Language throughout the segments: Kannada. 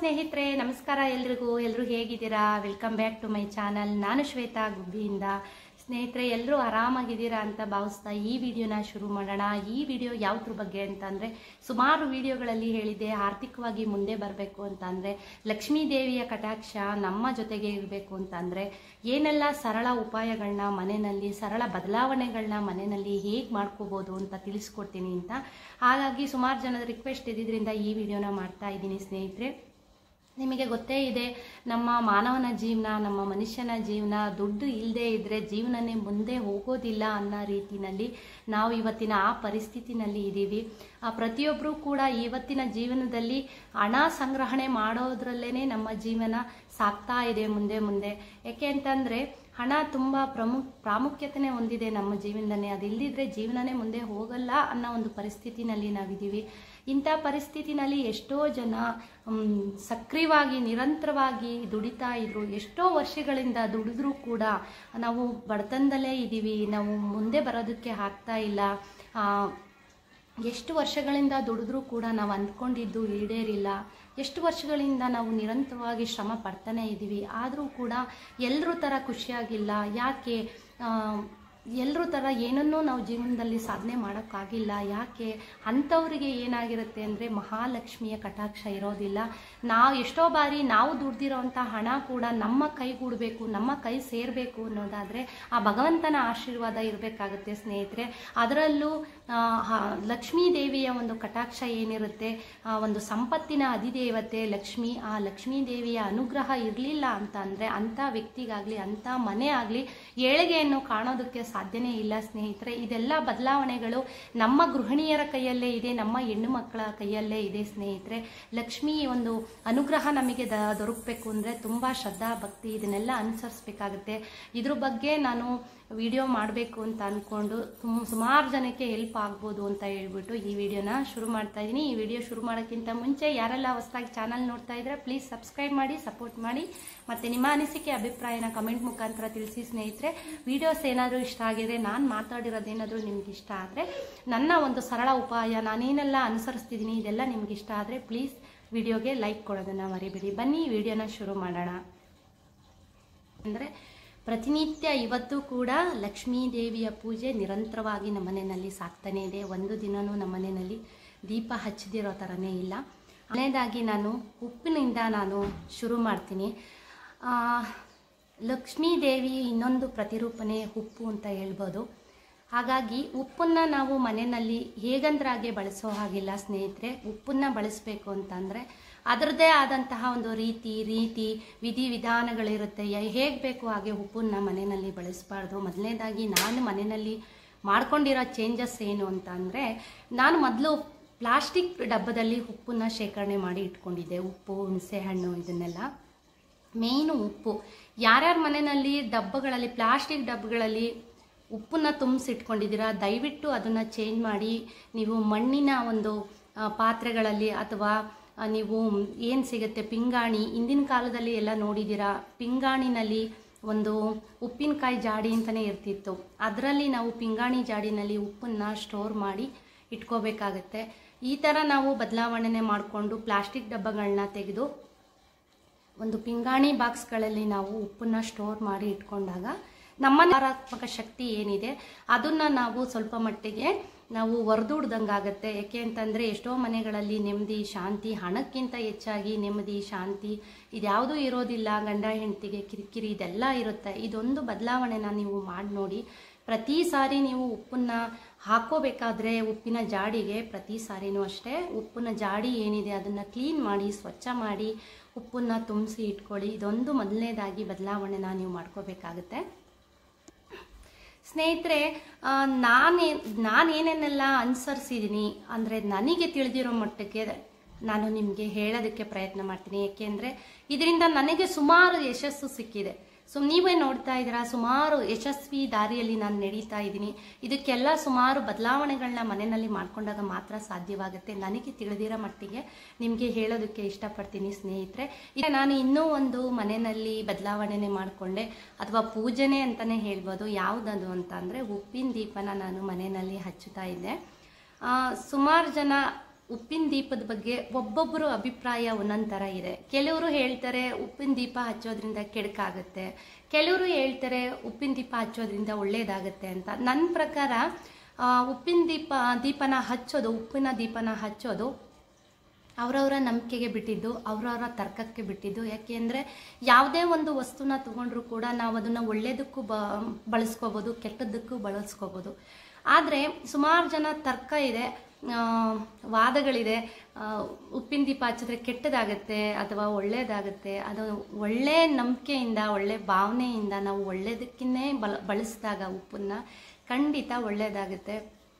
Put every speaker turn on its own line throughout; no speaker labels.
ಸ್ನೇಹಿತರೆ ನಮಸ್ಕಾರ ಎಲ್ರಿಗೂ ಎಲ್ಲರೂ ಹೇಗಿದ್ದೀರಾ welcome back to my channel ನಾನು ಶ್ವೇತಾ ಗುಬ್ಬಿಯಿಂದ ಸ್ನೇಹಿತರೆ ಎಲ್ಲರೂ ಆರಾಮಾಗಿದ್ದೀರಾ ಅಂತ ಭಾವಿಸ್ತಾ ಈ ವಿಡಿಯೋನ ಶುರು ಮಾಡೋಣ ಈ ವಿಡಿಯೋ ಯಾವ್ದ್ರ ಬಗ್ಗೆ ಅಂತಂದರೆ ಸುಮಾರು ವಿಡಿಯೋಗಳಲ್ಲಿ ಹೇಳಿದ್ದೆ ಆರ್ಥಿಕವಾಗಿ ಮುಂದೆ ಬರಬೇಕು ಅಂತಂದರೆ ಲಕ್ಷ್ಮೀ ದೇವಿಯ ಕಟಾಕ್ಷ ನಮ್ಮ ಜೊತೆಗೆ ಇರಬೇಕು ಅಂತಂದರೆ ಏನೆಲ್ಲ ಸರಳ ಉಪಾಯಗಳನ್ನ ಮನೆಯಲ್ಲಿ ಸರಳ ಬದಲಾವಣೆಗಳನ್ನ ಮನೆಯಲ್ಲಿ ಹೇಗೆ ಮಾಡ್ಕೋಬೋದು ಅಂತ ತಿಳಿಸ್ಕೊಡ್ತೀನಿ ಅಂತ ಹಾಗಾಗಿ ಸುಮಾರು ಜನದ ರಿಕ್ವೆಸ್ಟ್ ಇದ್ದಿದ್ದರಿಂದ ಈ ವಿಡಿಯೋನ ಮಾಡ್ತಾ ಇದ್ದೀನಿ ಸ್ನೇಹಿತರೆ ನಿಮಗೆ ಗೊತ್ತೇ ಇದೆ ನಮ್ಮ ಮಾನವನ ಜೀವನ ನಮ್ಮ ಮನುಷ್ಯನ ಜೀವನ ದುಡ್ಡು ಇಲ್ಲದೆ ಇದ್ದರೆ ಜೀವನನೇ ಮುಂದೆ ಹೋಗೋದಿಲ್ಲ ಅನ್ನೋ ರೀತಿನಲ್ಲಿ ನಾವು ಇವತ್ತಿನ ಆ ಪರಿಸ್ಥಿತಿನಲ್ಲಿ ಇದ್ದೀವಿ ಆ ಪ್ರತಿಯೊಬ್ಬರೂ ಕೂಡ ಇವತ್ತಿನ ಜೀವನದಲ್ಲಿ ಹಣ ಸಂಗ್ರಹಣೆ ಮಾಡೋದ್ರಲ್ಲೇ ನಮ್ಮ ಜೀವನ ಸಾಗ್ತಾ ಇದೆ ಮುಂದೆ ಮುಂದೆ ಯಾಕೆ ಅಂತಂದರೆ ಹಣ ತುಂಬ ಪ್ರಮುಖ ಪ್ರಾಮುಖ್ಯತೆನೇ ಹೊಂದಿದೆ ನಮ್ಮ ಜೀವನದಲ್ಲಿ ಅದಿಲ್ಲದಿದ್ರೆ ಜೀವನನೇ ಮುಂದೆ ಹೋಗಲ್ಲ ಅನ್ನೋ ಒಂದು ಪರಿಸ್ಥಿತಿನಲ್ಲಿ ನಾವಿದ್ದೀವಿ ಇಂಥ ಪರಿಸ್ಥಿತಿನಲ್ಲಿ ಎಷ್ಟೋ ಜನ ಮ್, ಸಕ್ರಿಯವಾಗಿ ನಿರಂತರವಾಗಿ ದುಡಿತಾ ಇದ್ರು ಎಷ್ಟೋ ವರ್ಷಗಳಿಂದ ದುಡಿದ್ರೂ ಕೂಡ ನಾವು ಬಡತನದಲ್ಲೇ ಇದ್ದೀವಿ ನಾವು ಮುಂದೆ ಬರೋದಕ್ಕೆ ಆಗ್ತಾ ಇಲ್ಲ ಆ, ಎಷ್ಟು ವರ್ಷಗಳಿಂದ ದುಡಿದ್ರೂ ಕೂಡ ನಾವು ಅಂದ್ಕೊಂಡಿದ್ದು ಈಡೇರಿಲ್ಲ ಎಷ್ಟು ವರ್ಷಗಳಿಂದ ನಾವು ನಿರಂತರವಾಗಿ ಶ್ರಮ ಪಡ್ತಾನೆ ಇದ್ದೀವಿ ಆದರೂ ಕೂಡ ಎಲ್ಲರೂ ಥರ ಖುಷಿಯಾಗಿಲ್ಲ ಯಾಕೆ ಎಲ್ಲರೂ ಥರ ಏನನ್ನೂ ನಾವು ಜೀವನದಲ್ಲಿ ಸಾಧನೆ ಮಾಡೋಕ್ಕಾಗಿಲ್ಲ ಯಾಕೆ ಅಂಥವ್ರಿಗೆ ಏನಾಗಿರುತ್ತೆ ಅಂದರೆ ಮಹಾಲಕ್ಷ್ಮಿಯ ಕಟಾಕ್ಷ ಇರೋದಿಲ್ಲ ನಾವು ಎಷ್ಟೋ ಬಾರಿ ನಾವು ದುಡ್ದಿರೋಂಥ ಹಣ ಕೂಡ ನಮ್ಮ ಕೈಗೂಡಬೇಕು ನಮ್ಮ ಕೈ ಸೇರಬೇಕು ಅನ್ನೋದಾದರೆ ಆ ಭಗವಂತನ ಆಶೀರ್ವಾದ ಇರಬೇಕಾಗುತ್ತೆ ಸ್ನೇಹಿತರೆ ಅದರಲ್ಲೂ ಆ, ಹ- ಲಕ್ಷ್ಮೀ ದೇವಿಯ ಒಂದು ಕಟಾಕ್ಷ ಏನಿರುತ್ತೆ ಆ ಒಂದು ಸಂಪತ್ತಿನ ಅಧಿದೇವತೆ ಲಕ್ಷ್ಮಿ ಆ ಲಕ್ಷ್ಮೀ ದೇವಿಯ ಅನುಗ್ರಹ ಇರಲಿಲ್ಲ ಅಂತ ಅಂದರೆ ಅಂಥ ವ್ಯಕ್ತಿಗಾಗಲಿ ಅಂಥ ಮನೆ ಆಗಲಿ ಏಳಿಗೆಯನ್ನು ಕಾಣೋದಕ್ಕೆ ಸಾಧ್ಯನೇ ಇಲ್ಲ ಸ್ನೇಹಿತರೆ ಇದೆಲ್ಲ ಬದಲಾವಣೆಗಳು ನಮ್ಮ ಗೃಹಿಣಿಯರ ಕೈಯಲ್ಲೇ ಇದೆ ನಮ್ಮ ಹೆಣ್ಣು ಮಕ್ಕಳ ಕೈಯಲ್ಲೇ ಇದೆ ಸ್ನೇಹಿತರೆ ಲಕ್ಷ್ಮಿ ಒಂದು ಅನುಗ್ರಹ ನಮಗೆ ದ ದೊರಕಬೇಕು ಅಂದರೆ ತುಂಬ ಶ್ರದ್ಧಾ ಭಕ್ತಿ ಇದನ್ನೆಲ್ಲ ಅನುಸರಿಸ್ಬೇಕಾಗುತ್ತೆ ಇದ್ರ ಬಗ್ಗೆ ನಾನು ವಿಡಿಯೋ ಮಾಡಬೇಕು ಅಂತ ಅಂದ್ಕೊಂಡು ತುಂಬ ಸುಮಾರು ಜನಕ್ಕೆ ಹೆಲ್ಪ್ ಆಗ್ಬೋದು ಅಂತ ಹೇಳ್ಬಿಟ್ಟು ಈ ವಿಡಿಯೋನ ಶುರು ಮಾಡ್ತಾ ಇದ್ದೀನಿ ಈ ವಿಡಿಯೋ ಶುರು ಮಾಡೋಕ್ಕಿಂತ ಮುಂಚೆ ಯಾರೆಲ್ಲ ಹೊಸದಾಗಿ ಚಾನಲ್ ನೋಡ್ತಾ ಇದ್ರೆ ಪ್ಲೀಸ್ ಸಬ್ಸ್ಕ್ರೈಬ್ ಮಾಡಿ ಸಪೋರ್ಟ್ ಮಾಡಿ ಮತ್ತು ನಿಮ್ಮ ಅನಿಸಿಕೆ ಅಭಿಪ್ರಾಯನ ಕಮೆಂಟ್ ಮುಖಾಂತರ ತಿಳಿಸಿ ಸ್ನೇಹಿತರೆ ವಿಡಿಯೋಸ್ ಏನಾದರೂ ಇಷ್ಟ ಆಗಿದೆ ನಾನು ಮಾತಾಡಿರೋದೇನಾದರೂ ನಿಮ್ಗೆ ಇಷ್ಟ ಆದರೆ ನನ್ನ ಒಂದು ಸರಳ ಉಪಾಯ ನಾನೇನೆಲ್ಲ ಅನುಸರಿಸ್ತಿದ್ದೀನಿ ಇದೆಲ್ಲ ನಿಮ್ಗೆ ಇಷ್ಟ ಆದರೆ ಪ್ಲೀಸ್ ವಿಡಿಯೋಗೆ ಲೈಕ್ ಕೊಡೋದನ್ನು ಮರಿಬೇಡಿ ಬನ್ನಿ ವಿಡಿಯೋನ ಶುರು ಮಾಡೋಣ ಅಂದರೆ ಪ್ರತಿನಿತ್ಯ ಇವತ್ತು ಕೂಡ ಲಕ್ಷ್ಮೀ ದೇವಿಯ ಪೂಜೆ ನಿರಂತರವಾಗಿ ನಮ್ಮ ಮನೆಯಲ್ಲಿ ಸಾಕ್ತಾನೇ ಇದೆ ಒಂದು ದಿನವೂ ನಮ್ಮ ಮನೆಯಲ್ಲಿ ದೀಪ ಹಚ್ಚದಿರೋ ಥರನೇ ಇಲ್ಲ ಕೊನೆಯದಾಗಿ ನಾನು ಉಪ್ಪಿನಿಂದ ನಾನು ಶುರು ಮಾಡ್ತೀನಿ ಆ, ಲಕ್ಷ್ಮೀ ದೇವಿ ಇನ್ನೊಂದು ಪ್ರತಿರೂಪಣೆ ಉಪ್ಪು ಅಂತ ಹೇಳ್ಬೋದು ಹಾಗಾಗಿ ಉಪ್ಪನ್ನು ನಾವು ಮನೆಯಲ್ಲಿ ಹೇಗಂದ್ರಾಗೆ ಬಳಸೋ ಹಾಗಿಲ್ಲ ಸ್ನೇಹಿತರೆ ಉಪ್ಪನ್ನು ಬಳಸಬೇಕು ಅಂತಂದರೆ ಅದರದ್ದೇ ಆದಂತಹ ಒಂದು ರೀತಿ ರೀತಿ ವಿಧಿ ವಿಧಾನಗಳಿರುತ್ತೆ ಹೇಗೆ ಬೇಕು ಹಾಗೆ ಉಪ್ಪನ್ನ ಮನೆಯಲ್ಲಿ ಬಳಸಬಾರ್ದು ಮೊದಲನೇದಾಗಿ ನಾನು ಮನೆಯಲ್ಲಿ ಮಾಡ್ಕೊಂಡಿರೋ ಚೇಂಜಸ್ ಏನು ಅಂತ ಅಂದರೆ ನಾನು ಮೊದಲು ಪ್ಲಾಸ್ಟಿಕ್ ಡಬ್ಬದಲ್ಲಿ ಉಪ್ಪನ್ನ ಶೇಖರಣೆ ಮಾಡಿ ಇಟ್ಕೊಂಡಿದ್ದೆ ಉಪ್ಪು ಹುಣಸೆಹಣ್ಣು ಇದನ್ನೆಲ್ಲ ಮೇಯ್ನು ಉಪ್ಪು ಯಾರ್ಯಾರ ಮನೆಯಲ್ಲಿ ಡಬ್ಬಗಳಲ್ಲಿ ಪ್ಲಾಸ್ಟಿಕ್ ಡಬ್ಬಗಳಲ್ಲಿ ಉಪ್ಪನ್ನ ತುಂಬಿಸಿಟ್ಕೊಂಡಿದ್ದೀರಾ ದಯವಿಟ್ಟು ಅದನ್ನು ಚೇಂಜ್ ಮಾಡಿ ನೀವು ಮಣ್ಣಿನ ಒಂದು ಆ, ಪಾತ್ರೆಗಳಲ್ಲಿ ಅಥವಾ ಆ, ನೀವು ಏನು ಸಿಗುತ್ತೆ ಪಿಂಗಾಣಿ ಹಿಂದಿನ ಕಾಲದಲ್ಲಿ ಎಲ್ಲ ನೋಡಿದ್ದೀರಾ ಪಿಂಗಾಣಿನಲ್ಲಿ ಒಂದು ಉಪ್ಪಿನಕಾಯಿ ಜಾಡಿ ಅಂತಲೇ ಇರ್ತಿತ್ತು ಅದರಲ್ಲಿ ನಾವು ಪಿಂಗಾಣಿ ಜಾಡಿನಲ್ಲಿ ಉಪ್ಪನ್ನು ಸ್ಟೋರ್ ಮಾಡಿ ಇಟ್ಕೋಬೇಕಾಗತ್ತೆ ಈ ಥರ ನಾವು ಬದಲಾವಣೆ ಮಾಡಿಕೊಂಡು ಪ್ಲಾಸ್ಟಿಕ್ ಡಬ್ಬಗಳನ್ನ ತೆಗೆದು ಒಂದು ಪಿಂಗಾಣಿ ಬಾಕ್ಸ್ಗಳಲ್ಲಿ ನಾವು ಉಪ್ಪನ್ನ ಸ್ಟೋರ್ ಮಾಡಿ ಇಟ್ಕೊಂಡಾಗ ನಮ್ಮ ನಕಾರಾತ್ಮಕ ಶಕ್ತಿ ಏನಿದೆ ಅದನ್ನು ನಾವು ಸ್ವಲ್ಪ ಮಟ್ಟಿಗೆ ನಾವು ಹೊರದೂಡ್ದಂಗಾಗತ್ತೆ ಯಾಕೆ ಅಂತಂದರೆ ಎಷ್ಟೋ ಮನೆಗಳಲ್ಲಿ ನೆಮ್ಮದಿ ಶಾಂತಿ ಹಣಕ್ಕಿಂತ ಹೆಚ್ಚಾಗಿ ನೆಮ್ಮದಿ ಶಾಂತಿ ಇದ್ಯಾವುದೂ ಇರೋದಿಲ್ಲ ಗಂಡ ಹೆಂಡತಿಗೆ ಕಿರಿಕಿರಿ ಇದೆಲ್ಲ ಇರುತ್ತೆ ಇದೊಂದು ಬದಲಾವಣೆನ ನೀವು ಮಾಡಿ ನೋಡಿ ಪ್ರತಿ ಸಾರಿ ನೀವು ಉಪ್ಪನ್ನ ಹಾಕೋಬೇಕಾದ್ರೆ ಉಪ್ಪಿನ ಜಾಡಿಗೆ ಪ್ರತಿ ಸಾರಿನೂ ಅಷ್ಟೇ ಉಪ್ಪಿನ ಜಾಡಿ ಏನಿದೆ ಅದನ್ನು ಕ್ಲೀನ್ ಮಾಡಿ ಸ್ವಚ್ಛ ಮಾಡಿ ಉಪ್ಪನ್ನ ತುಂಬಿಸಿ ಇಟ್ಕೊಳ್ಳಿ ಇದೊಂದು ಮೊದಲನೇದಾಗಿ ಬದಲಾವಣೆನ ನೀವು ಮಾಡ್ಕೋಬೇಕಾಗುತ್ತೆ ಸ್ನೇಹಿತರೆ ಆ, ನಾನೇ ನಾನೇನೇನೆಲ್ಲ ಅನುಸರಿಸಿದ್ದೀನಿ ಅಂದರೆ ನನಗೆ ತಿಳಿದಿರೋ ಮಟ್ಟಕ್ಕೆ ನಾನು ನಿಮಗೆ ಹೇಳೋದಕ್ಕೆ ಪ್ರಯತ್ನ ಮಾಡ್ತೀನಿ ಏಕೆಂದರೆ ಇದರಿಂದ ನನಗೆ ಸುಮಾರು ಯಶಸ್ಸು ಸಿಕ್ಕಿದೆ ಸೊ ನೀವೇ ನೋಡ್ತಾ ಇದ್ದೀರಾ ಸುಮಾರು ಯಶಸ್ವಿ ದಾರಿಯಲ್ಲಿ ನಾನು ನಡೀತಾ ಇದ್ದೀನಿ ಇದಕ್ಕೆಲ್ಲ ಸುಮಾರು ಬದಲಾವಣೆಗಳನ್ನ ಮನೆಯಲ್ಲಿ ಮಾಡ್ಕೊಂಡಾಗ ಮಾತ್ರ ಸಾಧ್ಯವಾಗುತ್ತೆ ನನಗೆ ತಿಳಿದಿರೋ ಮಟ್ಟಿಗೆ ನಿಮಗೆ ಹೇಳೋದಕ್ಕೆ ಇಷ್ಟಪಡ್ತೀನಿ ಸ್ನೇಹಿತರೆ ಈಗ ನಾನು ಇನ್ನೂ ಒಂದು ಮನೆಯಲ್ಲಿ ಬದಲಾವಣೆನೇ ಮಾಡಿಕೊಂಡೆ ಅಥವಾ ಪೂಜೆನೇ ಅಂತಲೇ ಹೇಳ್ಬೋದು ಯಾವುದದು ಅಂತ ಅಂದರೆ ಉಪ್ಪಿನ ದೀಪನ ನಾನು ಮನೆಯಲ್ಲಿ ಹಚ್ಚುತ್ತಾ ಇದ್ದೆ ಸುಮಾರು ಜನ ಉಪ್ಪಿನ ದೀಪದ ಬಗ್ಗೆ ಒಬ್ಬೊಬ್ಬರು ಅಭಿಪ್ರಾಯ ಒಂದೊಂದು ಥರ ಇದೆ ಕೆಲವರು ಹೇಳ್ತಾರೆ ಉಪ್ಪಿನ ದೀಪ ಹಚ್ಚೋದ್ರಿಂದ ಕೆಡಕಾಗುತ್ತೆ ಕೆಲವರು ಹೇಳ್ತಾರೆ ಉಪ್ಪಿನ ದೀಪ ಹಚ್ಚೋದ್ರಿಂದ ಒಳ್ಳೇದಾಗುತ್ತೆ ಅಂತ ನನ್ನ ಪ್ರಕಾರ ಆ, ಉಪ್ಪಿನ ದೀಪ ದೀಪನ ಹಚ್ಚೋದು ಉಪ್ಪಿನ ದೀಪನ ಹಚ್ಚೋದು ಅವರವರ ನಂಬಿಕೆಗೆ ಬಿಟ್ಟಿದ್ದು ಅವರವರ ತರ್ಕಕ್ಕೆ ಬಿಟ್ಟಿದ್ದು ಯಾಕೆಂದರೆ ಯಾವುದೇ ಒಂದು ವಸ್ತುನ ತಗೊಂಡ್ರು ಕೂಡ ನಾವು ಅದನ್ನು ಒಳ್ಳೆಯದಕ್ಕೂ ಬ ಬಳಸ್ಕೋಬೋದು ಕೆಟ್ಟದ್ದಕ್ಕೂ ಬಳಸ್ಕೋಬೋದು ಆದರೆ ಸುಮಾರು ಜನ ತರ್ಕ ಇದೆ ಆ, ವಾದಗಳಿದೆ ಆ, ಉಪ್ಪಿನ ದೀಪ ಹಚ್ಚಿದ್ರೆ ಕೆಟ್ಟದಾಗತ್ತೆ ಅಥವಾ ಒಳ್ಳೇದಾಗುತ್ತೆ ಅದು ಒಳ್ಳೆ ನಂಬಿಕೆಯಿಂದ ಒಳ್ಳೆ ಭಾವನೆಯಿಂದ ನಾವು ಒಳ್ಳೇದಕ್ಕನ್ನೇ ಬಲ ಬಳಸಿದಾಗ ಉಪ್ಪನ್ನ ಖಂಡಿತ ಒಳ್ಳೇದಾಗುತ್ತೆ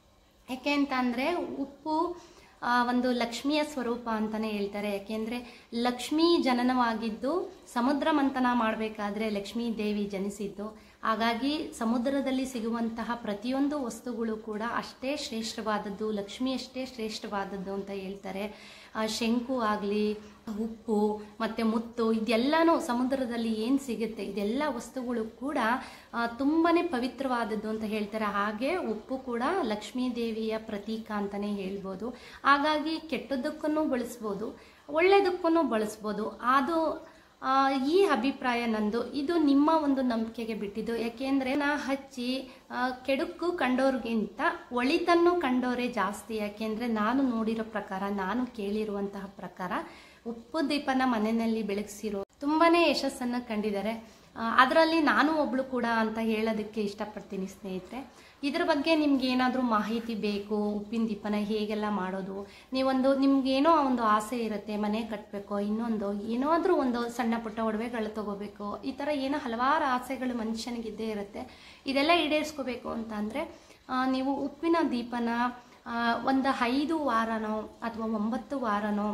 ಯಾಕೆ ಅಂತ ಅಂದರೆ ಉಪ್ಪು ಆ, ಒಂದು ಲಕ್ಷ್ಮಿಯ ಸ್ವರೂಪ ಅಂತಲೇ ಹೇಳ್ತಾರೆ ಯಾಕೆಂದರೆ ಲಕ್ಷ್ಮೀ ಜನನವಾಗಿದ್ದು ಸಮುದ್ರ ಮಂಥನ ಮಾಡಬೇಕಾದ್ರೆ ಲಕ್ಷ್ಮೀ ದೇವಿ ಜನಿಸಿದ್ದು ಹಾಗಾಗಿ ಸಮುದ್ರದಲ್ಲಿ ಸಿಗುವಂತಹ ಪ್ರತಿಯೊಂದು ವಸ್ತುಗಳು ಕೂಡ ಅಷ್ಟೇ ಶ್ರೇಷ್ಠವಾದದ್ದು ಲಕ್ಷ್ಮಿಯಷ್ಟೇ ಶ್ರೇಷ್ಠವಾದದ್ದು ಅಂತ ಹೇಳ್ತಾರೆ ಆ, ಶಂಕು ಆಗಲಿ ಉಪ್ಪು ಮತ್ತು ಮುತ್ತು ಇದೆಲ್ಲನೂ ಸಮುದ್ರದಲ್ಲಿ ಏನು ಸಿಗುತ್ತೆ ಇದೆಲ್ಲ ವಸ್ತುಗಳು ಕೂಡ ತುಂಬಾ ಪವಿತ್ರವಾದದ್ದು ಅಂತ ಹೇಳ್ತಾರೆ ಹಾಗೆ ಉಪ್ಪು ಕೂಡ ಲಕ್ಷ್ಮೀ ದೇವಿಯ ಪ್ರತೀಕ ಅಂತಲೇ ಹೇಳ್ಬೋದು ಹಾಗಾಗಿ ಕೆಟ್ಟದ್ದಕ್ಕೂ ಬಳಸ್ಬೋದು ಒಳ್ಳೆಯದಕ್ಕೂ ಬಳಸ್ಬೋದು ಅದು ಆ, ಈ ಅಭಿಪ್ರಾಯ ನಂದು ಇದು ನಿಮ್ಮ ಒಂದು ನಂಬಿಕೆಗೆ ಬಿಟ್ಟಿದ್ದು ಯಾಕೆಂದರೆ ನಾ ಹಚ್ಚಿ ಆ, ಕೆಡುಕು ಕಂಡೋರ್ಗಿಂತ ಒಳಿತನ್ನು ಕಂಡೋರೇ ಜಾಸ್ತಿ ಯಾಕೆಂದರೆ ನಾನು ನೋಡಿರೋ ಪ್ರಕಾರ ನಾನು ಕೇಳಿರುವಂತಹ ಪ್ರಕಾರ ಉಪ್ಪು ದೀಪನ ಮನೆಯಲ್ಲಿ ಬೆಳಗಿಸಿರೋ ತುಂಬಾನೇ ಯಶಸ್ಸನ್ನು ಕಂಡಿದ್ದಾರೆ ಅದರಲ್ಲಿ ನಾನು ಒಬ್ಳು ಕೂಡ ಅಂತ ಹೇಳೋದಕ್ಕೆ ಇಷ್ಟಪಡ್ತೀನಿ ಸ್ನೇಹಿತರೆ ಇದ್ರ ಬಗ್ಗೆ ನಿಮ್ಗೆ ಏನಾದರೂ ಮಾಹಿತಿ ಬೇಕು ಉಪ್ಪಿನ ದೀಪನ ಹೇಗೆಲ್ಲ ಮಾಡೋದು ನೀವೊಂದು ನಿಮ್ಗೇನೋ ಒಂದು ಆಸೆ ಇರುತ್ತೆ ಮನೆ ಕಟ್ಟಬೇಕು ಇನ್ನೊಂದು ಏನಾದರೂ ಒಂದು ಸಣ್ಣ ಪುಟ್ಟ ಒಡವೆಗಳು ತಗೋಬೇಕು ಈ ಥರ ಏನೋ ಹಲವಾರು ಆಸೆಗಳು ಮನುಷ್ಯನಿಗಿದ್ದೇ ಇರುತ್ತೆ ಇದೆಲ್ಲ ಈಡೇರಿಸ್ಕೋಬೇಕು ಅಂತ ಅಂದರೆ ನೀವು ಉಪ್ಪಿನ ದೀಪನ ಆ, ಒಂದು ಐದು ವಾರನೋ ಅಥವಾ ಒಂಬತ್ತು ವಾರನೋ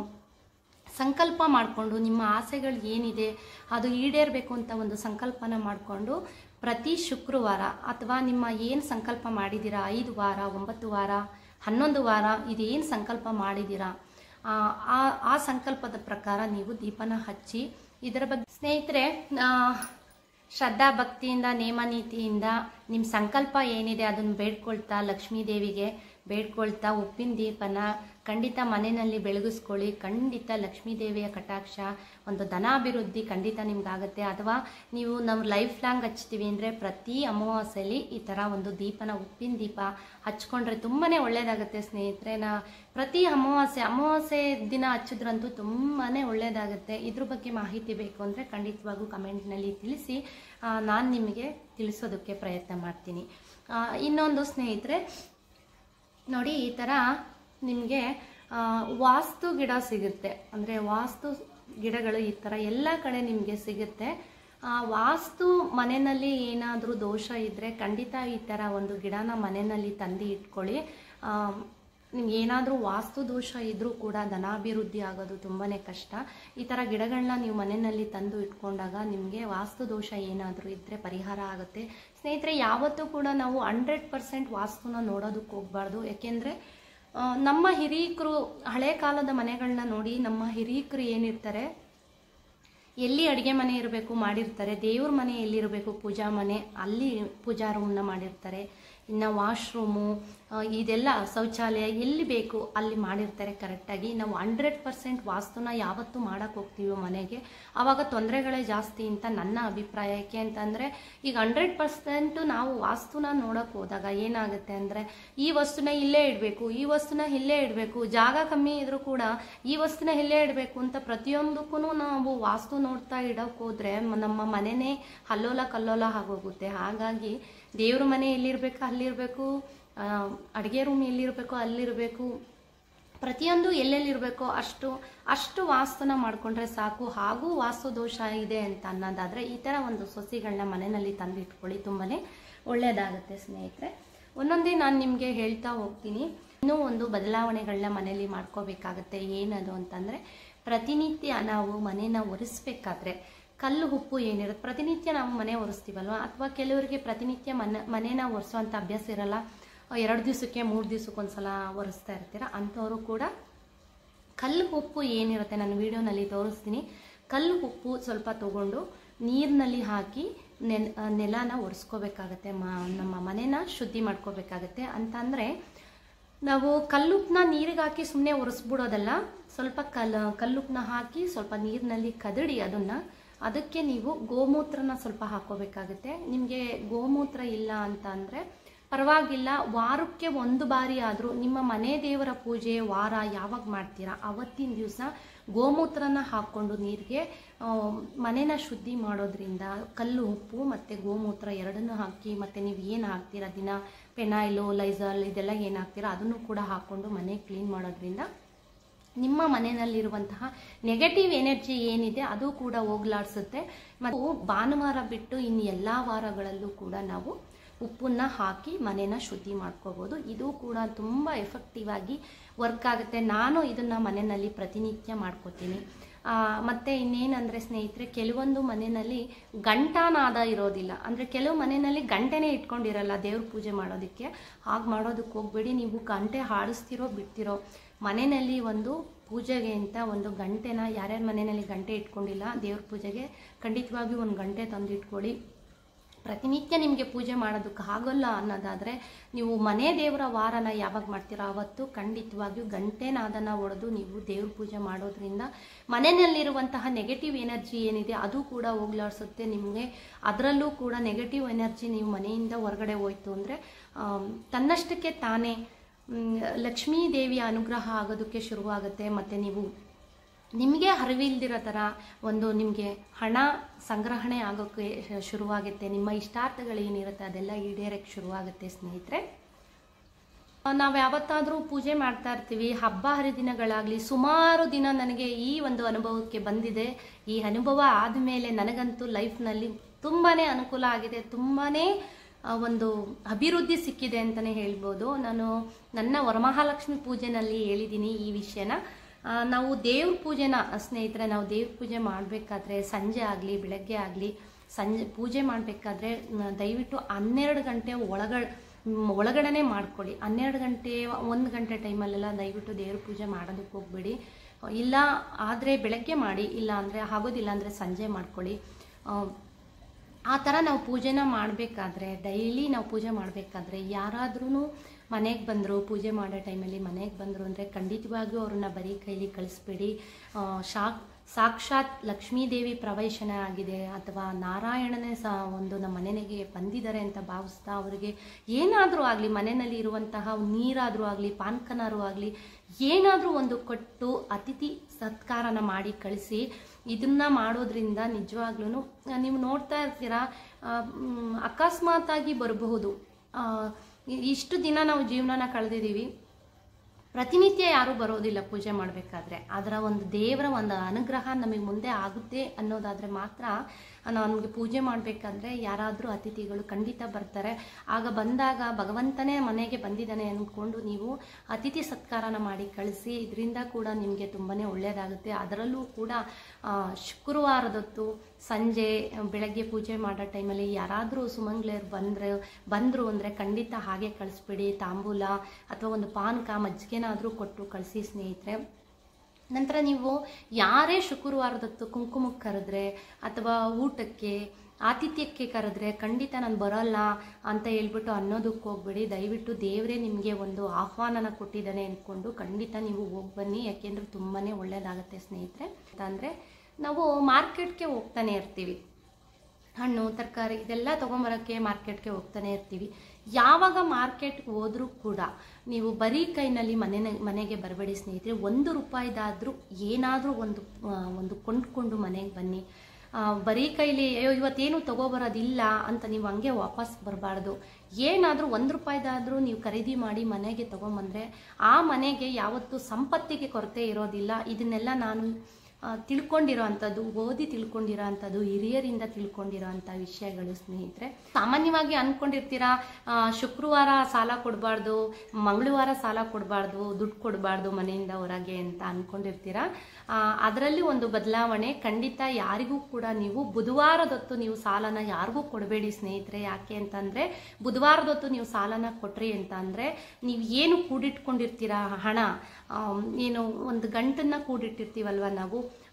ಸಂಕಲ್ಪ ಮಾಡಿಕೊಂಡು ನಿಮ್ಮ ಆಸೆಗಳು ಏನಿದೆ ಅದು ಈಡೇರಬೇಕು ಅಂತ ಒಂದು ಸಂಕಲ್ಪನ ಮಾಡಿಕೊಂಡು ಪ್ರತಿ ಶುಕ್ರವಾರ ಅಥವಾ ನಿಮ್ಮ ಏನು ಸಂಕಲ್ಪ ಮಾಡಿದ್ದೀರಾ ಐದು ವಾರ ಒಂಬತ್ತು ವಾರ ಹನ್ನೊಂದು ವಾರ ಇದೇನು ಸಂಕಲ್ಪ ಮಾಡಿದ್ದೀರಾ ಆ, ಆ ಆ ಸಂಕಲ್ಪದ ಪ್ರಕಾರ ನೀವು ದೀಪನ ಹಚ್ಚಿ ಇದರ ಬಗ್ಗೆ ಸ್ನೇಹಿತರೆ ಆ, ಶ್ರದ್ಧಾ ಭಕ್ತಿಯಿಂದ ನೇಮ ನೀತಿಯಿಂದ ನಿಮ್ಮ ಸಂಕಲ್ಪ ಏನಿದೆ ಅದನ್ನು ಬೇಡ್ಕೊಳ್ತಾ ಲಕ್ಷ್ಮೀ ದೇವಿಗೆ ಬೇಡ್ಕೊಳ್ತಾ ಉಪ್ಪಿನ ದೀಪನ ಖಂಡಿತ ಮನೆಯಲ್ಲಿ ಬೆಳಗಿಸ್ಕೊಳ್ಳಿ ಖಂಡಿತ ಲಕ್ಷ್ಮೀ ದೇವಿಯ ಕಟಾಕ್ಷ ಒಂದು ಧನಾಭಿವೃದ್ಧಿ ಖಂಡಿತ ನಿಮ್ಗಾಗುತ್ತೆ ಅಥವಾ ನೀವು ನಾವು ಲೈಫ್ ಲಾಂಗ್ ಹಚ್ತೀವಿ ಅಂದರೆ ಪ್ರತಿ ಅಮಾವಾಸ್ಯೆಯಲ್ಲಿ ಈ ಥರ ಒಂದು ದೀಪನ ಉಪ್ಪಿನ ದೀಪ ಹಚ್ಕೊಂಡ್ರೆ ತುಂಬಾ ಒಳ್ಳೆಯದಾಗುತ್ತೆ ಸ್ನೇಹಿತರೆ ನಾ ಪ್ರತಿ ಅಮಾವಾಸ್ಯೆ ಅಮಾವಾಸ್ಯೆ ದಿನ ಹಚ್ಚಿದ್ರಂತೂ ತುಂಬಾ ಒಳ್ಳೆಯದಾಗುತ್ತೆ ಇದ್ರ ಬಗ್ಗೆ ಮಾಹಿತಿ ಬೇಕು ಅಂದರೆ ಖಂಡಿತವಾಗೂ ಕಮೆಂಟ್ನಲ್ಲಿ ತಿಳಿಸಿ ನಾನು ನಿಮಗೆ ತಿಳಿಸೋದಕ್ಕೆ ಪ್ರಯತ್ನ ಮಾಡ್ತೀನಿ ಆ, ಇನ್ನೊಂದು ಸ್ನೇಹಿತರೆ ನೋಡಿ ಈ ಥರ ನಿಮಗೆ ವಾಸ್ತು ಗಿಡ ಸಿಗುತ್ತೆ ಅಂದರೆ ವಾಸ್ತು ಗಿಡಗಳು ಈ ಥರ ಎಲ್ಲ ಕಡೆ ನಿಮಗೆ ಸಿಗುತ್ತೆ ಆ, ವಾಸ್ತು ಮನೆಯಲ್ಲಿ ಏನಾದರೂ ದೋಷ ಇದ್ದರೆ ಖಂಡಿತ ಈ ಥರ ಒಂದು ಗಿಡನ ಮನೆಯಲ್ಲಿ ತಂದು ಇಟ್ಕೊಳ್ಳಿ ಆ, ನಿಮ್ಗೆ ಏನಾದರೂ ವಾಸ್ತು ದೋಷ ಇದ್ದರೂ ಕೂಡ ಧನಾಭಿವೃದ್ಧಿ ಆಗೋದು ತುಂಬಾ ಕಷ್ಟ ಈ ಥರ ಗಿಡಗಳನ್ನ ನೀವು ಮನೆಯಲ್ಲಿ ತಂದು ಇಟ್ಕೊಂಡಾಗ ನಿಮಗೆ ವಾಸ್ತು ದೋಷ ಏನಾದರೂ ಇದ್ದರೆ ಪರಿಹಾರ ಆಗುತ್ತೆ ಸ್ನೇಹಿತರೆ ಯಾವತ್ತೂ ಕೂಡ ನಾವು ಹಂಡ್ರೆಡ್ ಪರ್ಸೆಂಟ್ ವಾಸ್ತುನ ನೋಡೋದಕ್ಕೆ ಹೋಗಬಾರ್ದು ಯಾಕೆಂದರೆ ನಮ್ಮ ಹಿರೀಕರು ಹಳೆ ಕಾಲದ ಮನೆಗಳನ್ನ ನೋಡಿ ನಮ್ಮ ಹಿರೀಕರು ಏನಿರ್ತಾರೆ ಎಲ್ಲಿ ಅಡುಗೆ ಮನೆ ಇರಬೇಕು ಮಾಡಿರ್ತಾರೆ ದೇವ್ರ ಮನೆ ಎಲ್ಲಿರಬೇಕು ಪೂಜಾ ಮನೆ ಅಲ್ಲಿ ಪೂಜಾ ರೂಮ್ನ ಮಾಡಿರ್ತಾರೆ ಇನ್ನು ವಾಶ್ರೂಮು ಇದೆಲ್ಲ ಶೌಚಾಲಯ ಎಲ್ಲಿ ಬೇಕು ಅಲ್ಲಿ ಮಾಡಿರ್ತಾರೆ ಕರೆಕ್ಟಾಗಿ ನಾವು ಹಂಡ್ರೆಡ್ ಪರ್ಸೆಂಟ್ ವಾಸ್ತುನ ಯಾವತ್ತೂ ಮಾಡೋಕ್ಕೆ ಹೋಗ್ತೀವೋ ಮನೆಗೆ ಆವಾಗ ತೊಂದರೆಗಳೇ ಜಾಸ್ತಿ ಅಂತ ನನ್ನ ಅಭಿಪ್ರಾಯ ಯಾಕೆ ಅಂತಂದರೆ ಈಗ ಹಂಡ್ರೆಡ್ ಪರ್ಸೆಂಟು ನಾವು ವಾಸ್ತುನ ನೋಡೋಕೆ ಹೋದಾಗ ಏನಾಗುತ್ತೆ ಅಂದರೆ ಈ ವಸ್ತುನ ಇಲ್ಲೇ ಇಡಬೇಕು ಈ ವಸ್ತುನ ಇಲ್ಲೇ ಇಡಬೇಕು ಜಾಗ ಕಮ್ಮಿ ಇದ್ರೂ ಕೂಡ ಈ ವಸ್ತುನ ಇಲ್ಲೇ ಇಡಬೇಕು ಅಂತ ಪ್ರತಿಯೊಂದಕ್ಕೂ ನಾವು ವಾಸ್ತು ನೋಡ್ತಾ ಇಡೋಕೆ ಹೋದ್ರೆ ಮ- ನಮ್ಮ ಮನೆನೇ ಹಲ್ಲೋಲ ಕಲ್ಲೋಲ ಆಗೋಗುತ್ತೆ ಹಾಗಾಗಿ ದೇವ್ರ ಮನೆ ಎಲ್ಲಿರ್ಬೇಕು ಅಲ್ಲಿರಬೇಕು ಅಡುಗೆ ರೂಮ್ ಎಲ್ಲಿರಬೇಕು ಅಲ್ಲಿರಬೇಕು ಪ್ರತಿಯೊಂದು ಎಲ್ಲೆಲ್ಲಿರಬೇಕೋ ಅಷ್ಟು ಅಷ್ಟು ವಾಸ್ತುನ ಮಾಡಿಕೊಂಡ್ರೆ ಸಾಕು ಹಾಗೂ ವಾಸ್ತು ದೋಷ ಇದೆ ಅಂತ ಅನ್ನೋದಾದರೆ ಈ ಥರ ಒಂದು ಸೊಸಿಗಳನ್ನ ಮನೆಯಲ್ಲಿ ತಂದಿಟ್ಕೊಳ್ಳಿ ತುಂಬಾ ಒಳ್ಳೆಯದಾಗುತ್ತೆ ಸ್ನೇಹಿತರೆ ಒಂದೊಂದೇ ನಾನು ನಿಮಗೆ ಹೇಳ್ತಾ ಹೋಗ್ತೀನಿ ಇನ್ನೂ ಒಂದು ಬದಲಾವಣೆಗಳನ್ನ ಮನೆಯಲ್ಲಿ ಮಾಡ್ಕೋಬೇಕಾಗತ್ತೆ ಏನದು ಅಂತಂದರೆ ಪ್ರತಿನಿತ್ಯ ನಾವು ಮನೇನ ಒರೆಸ್ಬೇಕಾದ್ರೆ ಕಲ್ಲು ಉಪ್ಪು ಏನಿರುತ್ತೆ ಪ್ರತಿನಿತ್ಯ ನಾವು ಮನೆ ಒರೆಸ್ತೀವಲ್ವ ಅಥವಾ ಕೆಲವರಿಗೆ ಪ್ರತಿನಿತ್ಯ ಮನೆ ಮನೇನ ಒರೆಸೋವಂಥ ಅಭ್ಯಾಸ ಇರಲ್ಲ ಎರಡು ದಿವಸಕ್ಕೆ ಮೂರು ದಿವಸಕ್ಕೆ ಒಂದ್ಸಲ ಒರೆಸ್ತಾ ಇರ್ತೀರ ಅಂಥವರು ಕೂಡ ಕಲ್ಲು ಉಪ್ಪು ಏನಿರುತ್ತೆ ನಾನು ವಿಡಿಯೋನಲ್ಲಿ ತೋರಿಸ್ತೀನಿ ಕಲ್ಲು ಉಪ್ಪು ಸ್ವಲ್ಪ ತಗೊಂಡು ನೀರಿನಲ್ಲಿ ಹಾಕಿ ನೆಲ್ ನೆಲನ ಒರೆಸ್ಕೋಬೇಕಾಗತ್ತೆ ಮ ನಮ್ಮ ಮನೇನ ಶುದ್ಧಿ ಮಾಡ್ಕೋಬೇಕಾಗತ್ತೆ ಅಂತಂದರೆ ನಾವು ಕಲ್ಲುಪ್ಪನ್ನ ನೀರಿಗೆ ಹಾಕಿ ಸುಮ್ಮನೆ ಒರೆಸ್ಬಿಡೋದಲ್ಲ ಸ್ವಲ್ಪ ಕಲ್ ಕಲ್ಲುಪ್ಪನ್ನ ಹಾಕಿ ಸ್ವಲ್ಪ ನೀರಿನಲ್ಲಿ ಕದಡಿ ಅದನ್ನು ಅದಕ್ಕೆ ನೀವು ಗೋಮೂತ್ರನ ಸ್ವಲ್ಪ ಹಾಕೋಬೇಕಾಗುತ್ತೆ ನಿಮಗೆ ಗೋಮೂತ್ರ ಇಲ್ಲ ಅಂತ ಅಂದರೆ ಪರವಾಗಿಲ್ಲ ವಾರಕ್ಕೆ ಒಂದು ಬಾರಿ ಆದರೂ ನಿಮ್ಮ ಮನೆ ದೇವರ ಪೂಜೆ ವಾರ ಯಾವಾಗ ಮಾಡ್ತೀರಾ ಅವತ್ತಿನ ದಿವಸ ಗೋಮೂತ್ರನ ಹಾಕ್ಕೊಂಡು ನೀರಿಗೆ ಆ, ಮನೆನ ಶುದ್ಧಿ ಮಾಡೋದ್ರಿಂದ ಕಲ್ಲು ಉಪ್ಪು ಮತ್ತು ಗೋಮೂತ್ರ ಎರಡನ್ನೂ ಹಾಕಿ ಮತ್ತು ನೀವು ಏನು ಹಾಕ್ತೀರಾ ದಿನ ಪೆನಾಯ್ಲು ಲೈಸಾಲ್ ಇದೆಲ್ಲ ಏನು ಹಾಕ್ತೀರಾ ಅದನ್ನು ಕೂಡ ಹಾಕ್ಕೊಂಡು ಮನೆ ಕ್ಲೀನ್ ಮಾಡೋದ್ರಿಂದ ನಿಮ್ಮ ಮನೆಯಲ್ಲಿರುವಂತಹ ನೆಗೆಟಿವ್ ಎನರ್ಜಿ ಏನಿದೆ ಅದು ಕೂಡ ಹೋಗ್ಲಾಡ್ಸುತ್ತೆ ಮತ್ತು ಭಾನುವಾರ ಬಿಟ್ಟು ಇನ್ನು ಎಲ್ಲ ವಾರಗಳಲ್ಲೂ ಕೂಡ ನಾವು ಉಪ್ಪನ್ನ ಹಾಕಿ ಮನೆನ ಶುದ್ಧಿ ಮಾಡ್ಕೋಬೋದು ಇದು ಕೂಡ ತುಂಬ ಎಫೆಕ್ಟಿವ್ ಆಗಿ ವರ್ಕ್ ಆಗುತ್ತೆ ನಾನು ಇದನ್ನು ಮನೆಯಲ್ಲಿ ಪ್ರತಿನಿತ್ಯ ಮಾಡ್ಕೋತೀನಿ ಆ, ಮತ್ತೆ ಇನ್ನೇನಂದರೆ ಸ್ನೇಹಿತರೆ ಕೆಲವೊಂದು ಮನೆಯಲ್ಲಿ ಗಂಟಾನಾದ ಇರೋದಿಲ್ಲ ಅಂದರೆ ಕೆಲವು ಮನೆಯಲ್ಲಿ ಗಂಟೆನೇ ಇಟ್ಕೊಂಡಿರಲ್ಲ ದೇವ್ರ ಪೂಜೆ ಮಾಡೋದಕ್ಕೆ ಹಾಗೆ ಮಾಡೋದಕ್ಕೆ ಹೋಗ್ಬೇಡಿ ನೀವು ಗಂಟೆ ಹಾಡಿಸ್ತಿರೋ ಬಿಡ್ತಿರೋ ಮನೆಯಲ್ಲಿ ಒಂದು ಪೂಜೆಗೆ ಅಂತ ಒಂದು ಗಂಟೆನ ಯಾರ್ಯಾರ ಮನೆಯಲ್ಲಿ ಗಂಟೆ ಇಟ್ಕೊಂಡಿಲ್ಲ ದೇವ್ರ ಪೂಜೆಗೆ ಖಂಡಿತವಾಗಿಯೂ ಒಂದು ಗಂಟೆ ತಂದು ಇಟ್ಕೊಳ್ಳಿ ಪ್ರತಿನಿತ್ಯ ನಿಮಗೆ ಪೂಜೆ ಮಾಡೋದಕ್ಕೆ ಆಗೋಲ್ಲ ಅನ್ನೋದಾದರೆ ನೀವು ಮನೆ ದೇವರ ವಾರನ ಯಾವಾಗ ಮಾಡ್ತೀರೋ ಆವತ್ತು ಖಂಡಿತವಾಗಿಯೂ ಗಂಟೆನಾದನ ಹೊಡೆದು ನೀವು ದೇವ್ರ ಪೂಜೆ ಮಾಡೋದ್ರಿಂದ ಮನೆಯಲ್ಲಿರುವಂತಹ ನೆಗೆಟಿವ್ ಎನರ್ಜಿ ಏನಿದೆ ಅದು ಕೂಡ ಹೋಗ್ಲಾಡ್ಸುತ್ತೆ ನಿಮಗೆ ಅದರಲ್ಲೂ ಕೂಡ ನೆಗೆಟಿವ್ ಎನರ್ಜಿ ನೀವು ಮನೆಯಿಂದ ಹೊರಗಡೆ ಹೋಯ್ತು ಅಂದರೆ ತನ್ನಷ್ಟಕ್ಕೆ ತಾನೇ ಮ್, ಲಕ್ಷ್ಮೀ ದೇವಿಯ ಅನುಗ್ರಹ ಆಗೋದಕ್ಕೆ ಶುರುವಾಗುತ್ತೆ ಮತ್ತು ನೀವು ನಿಮಗೆ ಅರಿವಿಲ್ದಿರೋ ಥರ ಒಂದು ನಿಮಗೆ ಹಣ ಸಂಗ್ರಹಣೆ ಆಗೋಕ್ಕೆ ಶು- ಶುರುವಾಗುತ್ತೆ ನಿಮ್ಮ ಇಷ್ಟಾರ್ಥಗಳೇನಿರುತ್ತೆ ಅದೆಲ್ಲ ಈಡೇರಕ್ಕೆ ಶುರುವಾಗುತ್ತೆ ಸ್ನೇಹಿತರೆ ನಾವು ಯಾವತ್ತಾದರೂ ಪೂಜೆ ಮಾಡ್ತಾ ಇರ್ತೀವಿ ಹಬ್ಬ ಹರಿದಿನಗಳಾಗಲಿ ಸುಮಾರು ದಿನ ನನಗೆ ಈ ಒಂದು ಅನುಭವಕ್ಕೆ ಬಂದಿದೆ ಈ ಅನುಭವ ಆದಮೇಲೆ ನನಗಂತೂ ಲೈಫ್ನಲ್ಲಿ ತುಂಬಾ ಅನುಕೂಲ ಆಗಿದೆ ತುಂಬಾ ಒಂದು ಅಭಿವೃದ್ಧಿ ಸಿಕ್ಕಿದೆ ಅಂತಲೇ ಹೇಳ್ಬೋದು ನಾನು ನನ್ನ ವರಮಹಾಲಕ್ಷ್ಮಿ ಪೂಜೆನಲ್ಲಿ ಹೇಳಿದ್ದೀನಿ ಈ ವಿಷಯನ ಆ, ನಾವು ದೇವ್ರ ಪೂಜೆನ ಸ್ನೇಹಿತರೆ ನಾವು ದೇವ್ರ ಪೂಜೆ ಮಾಡಬೇಕಾದ್ರೆ ಸಂಜೆ ಆಗಲಿ ಬೆಳಗ್ಗೆ ಆಗಲಿ ಸಂಜೆ ಪೂಜೆ ಮಾಡಬೇಕಾದ್ರೆ ದಯವಿಟ್ಟು ಹನ್ನೆರಡು ಗಂಟೆ ಒಳಗ ಮ್, ಒಳಗಡೆನೆ ಮಾಡ್ಕೊಳ್ಳಿ ಹನ್ನೆರಡು ಗಂಟೆ ಒಂದು ಗಂಟೆ ಟೈಮಲ್ಲೆಲ್ಲ ದಯವಿಟ್ಟು ದೇವ್ರ ಪೂಜೆ ಮಾಡೋದಕ್ಕೆ ಹೋಗ್ಬೇಡಿ ಇಲ್ಲ ಆದರೆ ಬೆಳಗ್ಗೆ ಮಾಡಿ ಇಲ್ಲ ಅಂದರೆ ಆಗೋದಿಲ್ಲ ಅಂದರೆ ಸಂಜೆ ಮಾಡ್ಕೊಳ್ಳಿ ಆ, ಆ ಥರ ನಾವು ಪೂಜೆನ ಮಾಡಬೇಕಾದ್ರೆ ಡೈಲಿ ನಾವು ಪೂಜೆ ಮಾಡಬೇಕಾದ್ರೆ ಯಾರಾದ್ರೂ ಮನೆಗೆ ಬಂದರು ಪೂಜೆ ಮಾಡೋ ಟೈಮಲ್ಲಿ ಮನೆಗೆ ಬಂದರು ಅಂದರೆ ಖಂಡಿತವಾಗಿಯೂ ಅವ್ರನ್ನ ಬರೀ ಕೈಲಿ ಕಳಿಸ್ಬೇಡಿ ಆ, ಶಾಕ್ ಸಾಕ್ಷಾತ್ ಲಕ್ಷ್ಮೀದೇವಿ ಪ್ರವೇಶನ ಆಗಿದೆ ಅಥವಾ ನಾರಾಯಣನೇ ಸಹ ಒಂದು ನಮ್ಮ ಮನೆಗೆ ಬಂದಿದ್ದಾರೆ ಅಂತ ಭಾವಿಸ್ತಾ ಅವರಿಗೆ ಏನಾದರೂ ಆಗಲಿ ಮನೆಯಲ್ಲಿ ಇರುವಂತಹ ನೀರಾದರೂ ಆಗಲಿ ಪಾನ್ಕನಾರು ಆಗಲಿ ಏನಾದರೂ ಒಂದು ಕೊಟ್ಟು ಅತಿಥಿ ಸತ್ಕಾರನ ಮಾಡಿ ಕಳಿಸಿ ಇದನ್ನ ಮಾಡೋದ್ರಿಂದ ನಿಜವಾಗ್ಲೂ ನೀವು ನೋಡ್ತಾ ಇರ್ತೀರಾ ಆ, ಮ್, ಅಕಸ್ಮಾತಾಗಿ ಬರಬಹುದು ಆ, ಇ- ಇಷ್ಟು ದಿನ ನಾವು ಜೀವನನ ಕಳೆದಿದ್ದೀವಿ ಪ್ರತಿನಿತ್ಯ ಯಾರೂ ಬರೋದಿಲ್ಲ ಪೂಜೆ ಮಾಡಬೇಕಾದ್ರೆ ಅದರ ಒಂದು ದೇವರ ಒಂದು ಅನುಗ್ರಹ ನಮಗೆ ಮುಂದೆ ಆಗುತ್ತೆ ಅನ್ನೋದಾದರೆ ಮಾತ್ರ ನಮಗೆ ಪೂಜೆ ಮಾಡಬೇಕಾದ್ರೆ ಯಾರಾದರೂ ಅತಿಥಿಗಳು ಖಂಡಿತ ಬರ್ತಾರೆ ಆಗ ಬಂದಾಗ ಭಗವಂತನೇ ಮನೆಗೆ ಬಂದಿದ್ದಾನೆ ಅಂದ್ಕೊಂಡು ನೀವು ಅತಿಥಿ ಸತ್ಕಾರನ ಮಾಡಿ ಕಳಿಸಿ ಇದರಿಂದ ಕೂಡ ನಿಮಗೆ ತುಂಬಾ ಒಳ್ಳೆಯದಾಗುತ್ತೆ ಅದರಲ್ಲೂ ಕೂಡ ಆ, ಶುಕ್ರವಾರದೊತ್ತು ಸಂಜೆ ಬೆಳಗ್ಗೆ ಪೂಜೆ ಮಾಡೋ ಟೈಮಲ್ಲಿ ಯಾರಾದರೂ ಸುಮಂಗ್ಲೆಯರು ಬಂದರೆ ಬಂದರು ಅಂದರೆ ಖಂಡಿತ ಹಾಗೆ ಕಳಿಸ್ಬಿಡಿ ತಾಂಬೂಲ ಅಥವಾ ಒಂದು ಪಾನಕ ಮಜ್ಜಿಗೆನಾದರೂ ಕೊಟ್ಟು ಕಳಿಸಿ ಸ್ನೇಹಿತರೆ ನಂತರ ನೀವು ಯಾರೇ ಶುಕ್ರವಾರದೊತ್ತು ಕುಂಕುಮಕ್ಕೆ ಕರೆದ್ರೆ ಅಥವಾ ಊಟಕ್ಕೆ ಆತಿಥ್ಯಕ್ಕೆ ಕರೆದ್ರೆ ಖಂಡಿತ ನಾನು ಬರೋಲ್ಲ ಅಂತ ಹೇಳ್ಬಿಟ್ಟು ಅನ್ನೋದಕ್ಕೆ ಹೋಗ್ಬೇಡಿ ದಯವಿಟ್ಟು ದೇವರೇ ನಿಮಗೆ ಒಂದು ಆಹ್ವಾನನ ಕೊಟ್ಟಿದ್ದಾನೆ ಅಂದ್ಕೊಂಡು ಖಂಡಿತ ನೀವು ಹೋಗಿ ಬನ್ನಿ ಯಾಕೆಂದ್ರೆ ತುಂಬಾ ಒಳ್ಳೆಯದಾಗುತ್ತೆ ಸ್ನೇಹಿತರೆ ಅಂದರೆ ನಾವು ಮಾರ್ಕೆಟ್ಗೆ ಹೋಗ್ತಾನೆ ಇರ್ತೀವಿ ಹಣ್ಣು ತರಕಾರಿ ಇದೆಲ್ಲ ತೊಗೊಂಬರೋಕ್ಕೆ ಮಾರ್ಕೆಟ್ಗೆ ಹೋಗ್ತಾನೆ ಇರ್ತೀವಿ ಯಾವಾಗ ಮಾರ್ಕೆಟ್ಗೆ ಹೋದರೂ ಕೂಡ ನೀವು ಬರೀ ಕೈನಲ್ಲಿ ಮನೆ ಮನೆಗೆ ಬರಬೇಡಿ ಸ್ನೇಹಿತರೆ ಒಂದು ರೂಪಾಯಿದಾದರೂ ಏನಾದರೂ ಒಂದು ಆ, ಒಂದು ಕೊಂಡ್ಕೊಂಡು ಮನೆಗೆ ಬನ್ನಿ ಆ, ಬರೀ ಕೈಲಿ ಅಯ್ಯೋ ಇವತ್ತೇನು ತಗೋಬರೋದಿಲ್ಲ ಅಂತ ನೀವು ಹಂಗೆ ವಾಪಸ್ ಬರಬಾರ್ದು ಏನಾದರೂ ಒಂದು ರೂಪಾಯಿದಾದರೂ ನೀವು ಖರೀದಿ ಮಾಡಿ ಮನೆಗೆ ತೊಗೊಂಬಂದರೆ ಆ ಮನೆಗೆ ಯಾವತ್ತೂ ಸಂಪತ್ತಿಗೆ ಕೊರತೆ ಇರೋದಿಲ್ಲ ಇದನ್ನೆಲ್ಲ ನಾನು ಆ, ತಿಳ್ಕೊಂಡಿರೋ ಅಂಥದ್ದು ಓದಿ ತಿಳ್ಕೊಂಡಿರೋ ಅಂಥದ್ದು ಹಿರಿಯರಿಂದ ತಿಳ್ಕೊಂಡಿರೋ ಅಂಥ ವಿಷಯಗಳು ಸ್ನೇಹಿತರೆ ಸಾಮಾನ್ಯವಾಗಿ ಅಂದ್ಕೊಂಡಿರ್ತೀರಾ ಆ, ಶುಕ್ರವಾರ ಸಾಲ ಕೊಡಬಾರ್ದು ಮಂಗಳವಾರ ಸಾಲ ಕೊಡಬಾರ್ದು ದುಡ್ಡು ಕೊಡಬಾರ್ದು ಮನೆಯಿಂದ ಹೊರಗೆ ಅಂತ ಅಂದ್ಕೊಂಡಿರ್ತೀರಾ ಅದರಲ್ಲಿ ಒಂದು ಬದಲಾವಣೆ ಖಂಡಿತ ಯಾರಿಗೂ ಕೂಡ ನೀವು ಬುಧವಾರದೊತ್ತು ನೀವು ಸಾಲನ ಯಾರಿಗೂ ಕೊಡಬೇಡಿ ಸ್ನೇಹಿತರೆ ಯಾಕೆ ಅಂತಂದರೆ ಬುಧವಾರದೊತ್ತು ನೀವು ಸಾಲನ ಕೊಟ್ರಿ ಅಂತ ಅಂದರೆ ನೀವು ಏನು ಕೂಡಿಟ್ಕೊಂಡಿರ್ತೀರಾ ಹಣ ಆಮ್, ಏನು ಒಂದು ಗಂಟನ್ನ ಕೂಡಿಟ್ಟಿರ್ತೀವಲ್ವ ನಾವು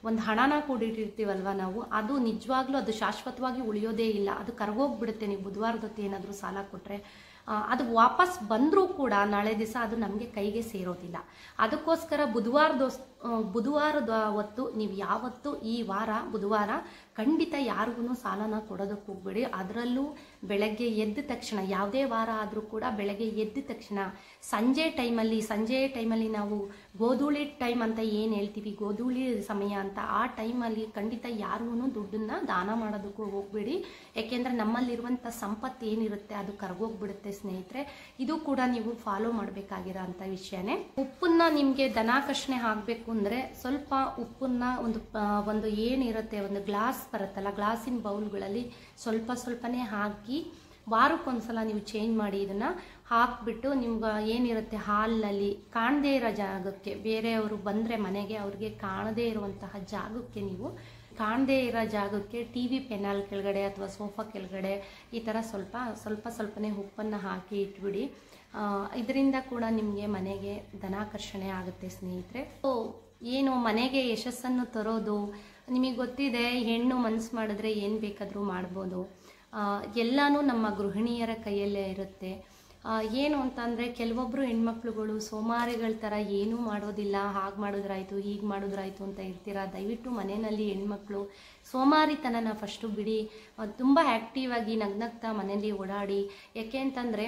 ಒಂದು ಹಣನ ಕೂಡಿಟ್ಟಿರ್ತೀವಲ್ವ ನಾವು ಅದು ನಿಜವಾಗ್ಲೂ ಅದು ಶಾಶ್ವತವಾಗಿ ಉಳಿಯೋದೇ ಇಲ್ಲ ಅದು ಕರ್ಗೋಗ್ಬಿಡುತ್ತೆ ನೀವು ಬುಧವಾರದ ಹೊತ್ತು ಏನಾದರೂ ಸಾಲ ಕೊಟ್ಟರೆ ಅದು ವಾಪಸ್ ಬಂದರೂ ಕೂಡ ನಾಳೆ ದಿವಸ ಅದು ನಮಗೆ ಕೈಗೆ ಸೇರೋದಿಲ್ಲ ಅದಕ್ಕೋಸ್ಕರ ಬುಧವಾರದ ಬುಧವಾರದ ಹೊತ್ತು ನೀವು ಯಾವತ್ತು ಈ ವಾರ ಬುಧವಾರ ಖಂಡಿತ ಯಾರಿಗೂ ಸಾಲನ ಕೊಡೋದಕ್ಕೆ ಹೋಗ್ಬೇಡಿ ಅದರಲ್ಲೂ ಬೆಳಗ್ಗೆ ಎದ್ದ ತಕ್ಷಣ ಯಾವುದೇ ವಾರ ಆದರೂ ಕೂಡ ಬೆಳಗ್ಗೆ ಎದ್ದ ತಕ್ಷಣ ಸಂಜೆ ಟೈಮಲ್ಲಿ ಸಂಜೆ ಟೈಮಲ್ಲಿ ನಾವು ಗೋಧೂಳಿ ಟೈಮ್ ಅಂತ ಏನು ಹೇಳ್ತೀವಿ ಗೋಧೂಳಿ ಸಮಯ ಅಂತ ಆ ಟೈಮಲ್ಲಿ ಖಂಡಿತ ಯಾರಿಗೂ ದುಡ್ಡನ್ನ ದಾನ ಮಾಡೋದಕ್ಕೂ ಹೋಗ್ಬೇಡಿ ಯಾಕೆಂದರೆ ನಮ್ಮಲ್ಲಿರುವಂಥ ಸಂಪತ್ತು ಏನಿರುತ್ತೆ ಅದು ಕರ್ಗೋಗ್ಬಿಡುತ್ತೆ ಸ್ನೇಹಿತರೆ ಇದು ಕೂಡ ನೀವು ಫಾಲೋ ಮಾಡಬೇಕಾಗಿರೋ ಅಂಥ ವಿಷಯನೇ ಉಪ್ಪನ್ನ ನಿಮಗೆ ದನಾಕರ್ಷಣೆ ಆಗಬೇಕು ಅಂದರೆ ಸ್ವಲ್ಪ ಉಪ್ಪನ್ನ ಒಂದು ಆ, ಒಂದು ಏನಿರುತ್ತೆ ಒಂದು ಗ್ಲಾಸ್ ಬರುತ್ತಲ್ಲ ಗ್ಲಾಸಿನ ಬೌಲ್ಗಳಲ್ಲಿ ಸ್ವಲ್ಪ ಸ್ವಲ್ಪನೇ ಹಾಕಿ ವಾರಕ್ಕೊಂದ್ಸಲ ನೀವು ಚೇಂಜ್ ಮಾಡಿ ಇದನ್ನು ಹಾಕ್ಬಿಟ್ಟು ನಿಮ್ಗೆ ಏನಿರುತ್ತೆ ಹಾಲಿನಲ್ಲಿ ಕಾಣದೇ ಇರೋ ಜಾಗಕ್ಕೆ ಬೇರೆಯವರು ಬಂದರೆ ಮನೆಗೆ ಅವ್ರಿಗೆ ಕಾಣದೇ ಇರುವಂತಹ ಜಾಗಕ್ಕೆ ನೀವು ಕಾಣದೇ ಇರೋ ಜಾಗಕ್ಕೆ ಟಿ ವಿ ಪೆನಾಲ್ ಕೆಳಗಡೆ ಅಥವಾ ಸೋಫಾ ಕೆಳಗಡೆ ಈ ಥರ ಸ್ವಲ್ಪ ಸ್ವಲ್ಪ ಸ್ವಲ್ಪನೇ ಉಪ್ಪನ್ನು ಹಾಕಿ ಇಟ್ಬಿಡಿ ಇದರಿಂದ ಕೂಡ ನಿಮಗೆ ಮನೆಗೆ ಧನಾಕರ್ಷಣೆ ಆಗುತ್ತೆ ಸ್ನೇಹಿತರೆ ಸೊ ಏನು ಮನೆಗೆ ಯಶಸ್ಸನ್ನು ತರೋದು ನಿಮಗೆ ಗೊತ್ತಿದೆ ಹೆಣ್ಣು ಮನಸ್ಸು ಮಾಡಿದ್ರೆ ಏನು ಬೇಕಾದರೂ ಮಾಡ್ಬೋದು ಆ, ಎಲ್ಲನೂ ನಮ್ಮ ಗೃಹಿಣಿಯರ ಕೈಯಲ್ಲೇ ಇರುತ್ತೆ ಆ, ಏನು ಅಂತಂದರೆ ಕೆಲವೊಬ್ಬರು ಹೆಣ್ಮಕ್ಳುಗಳು ಸೋಮಾರಿಗಳ ಥರ ಏನೂ ಮಾಡೋದಿಲ್ಲ ಹಾಗೆ ಮಾಡಿದ್ರಾಯ್ತು ಹೀಗೆ ಮಾಡಿದ್ರಾಯ್ತು ಅಂತ ಇರ್ತೀರಾ ದಯವಿಟ್ಟು ಮನೆಯಲ್ಲಿ ಹೆಣ್ಮಕ್ಳು ಸೋಮಾರಿತನನ ಫಸ್ಟು ಬಿಡಿ ತುಂಬ ಆ್ಯಕ್ಟಿವ್ ಆಗಿ ನಗ್ನಗ್ತಾ ಮನೇಲಿ ಓಡಾಡಿ ಯಾಕೆ ಅಂತಂದರೆ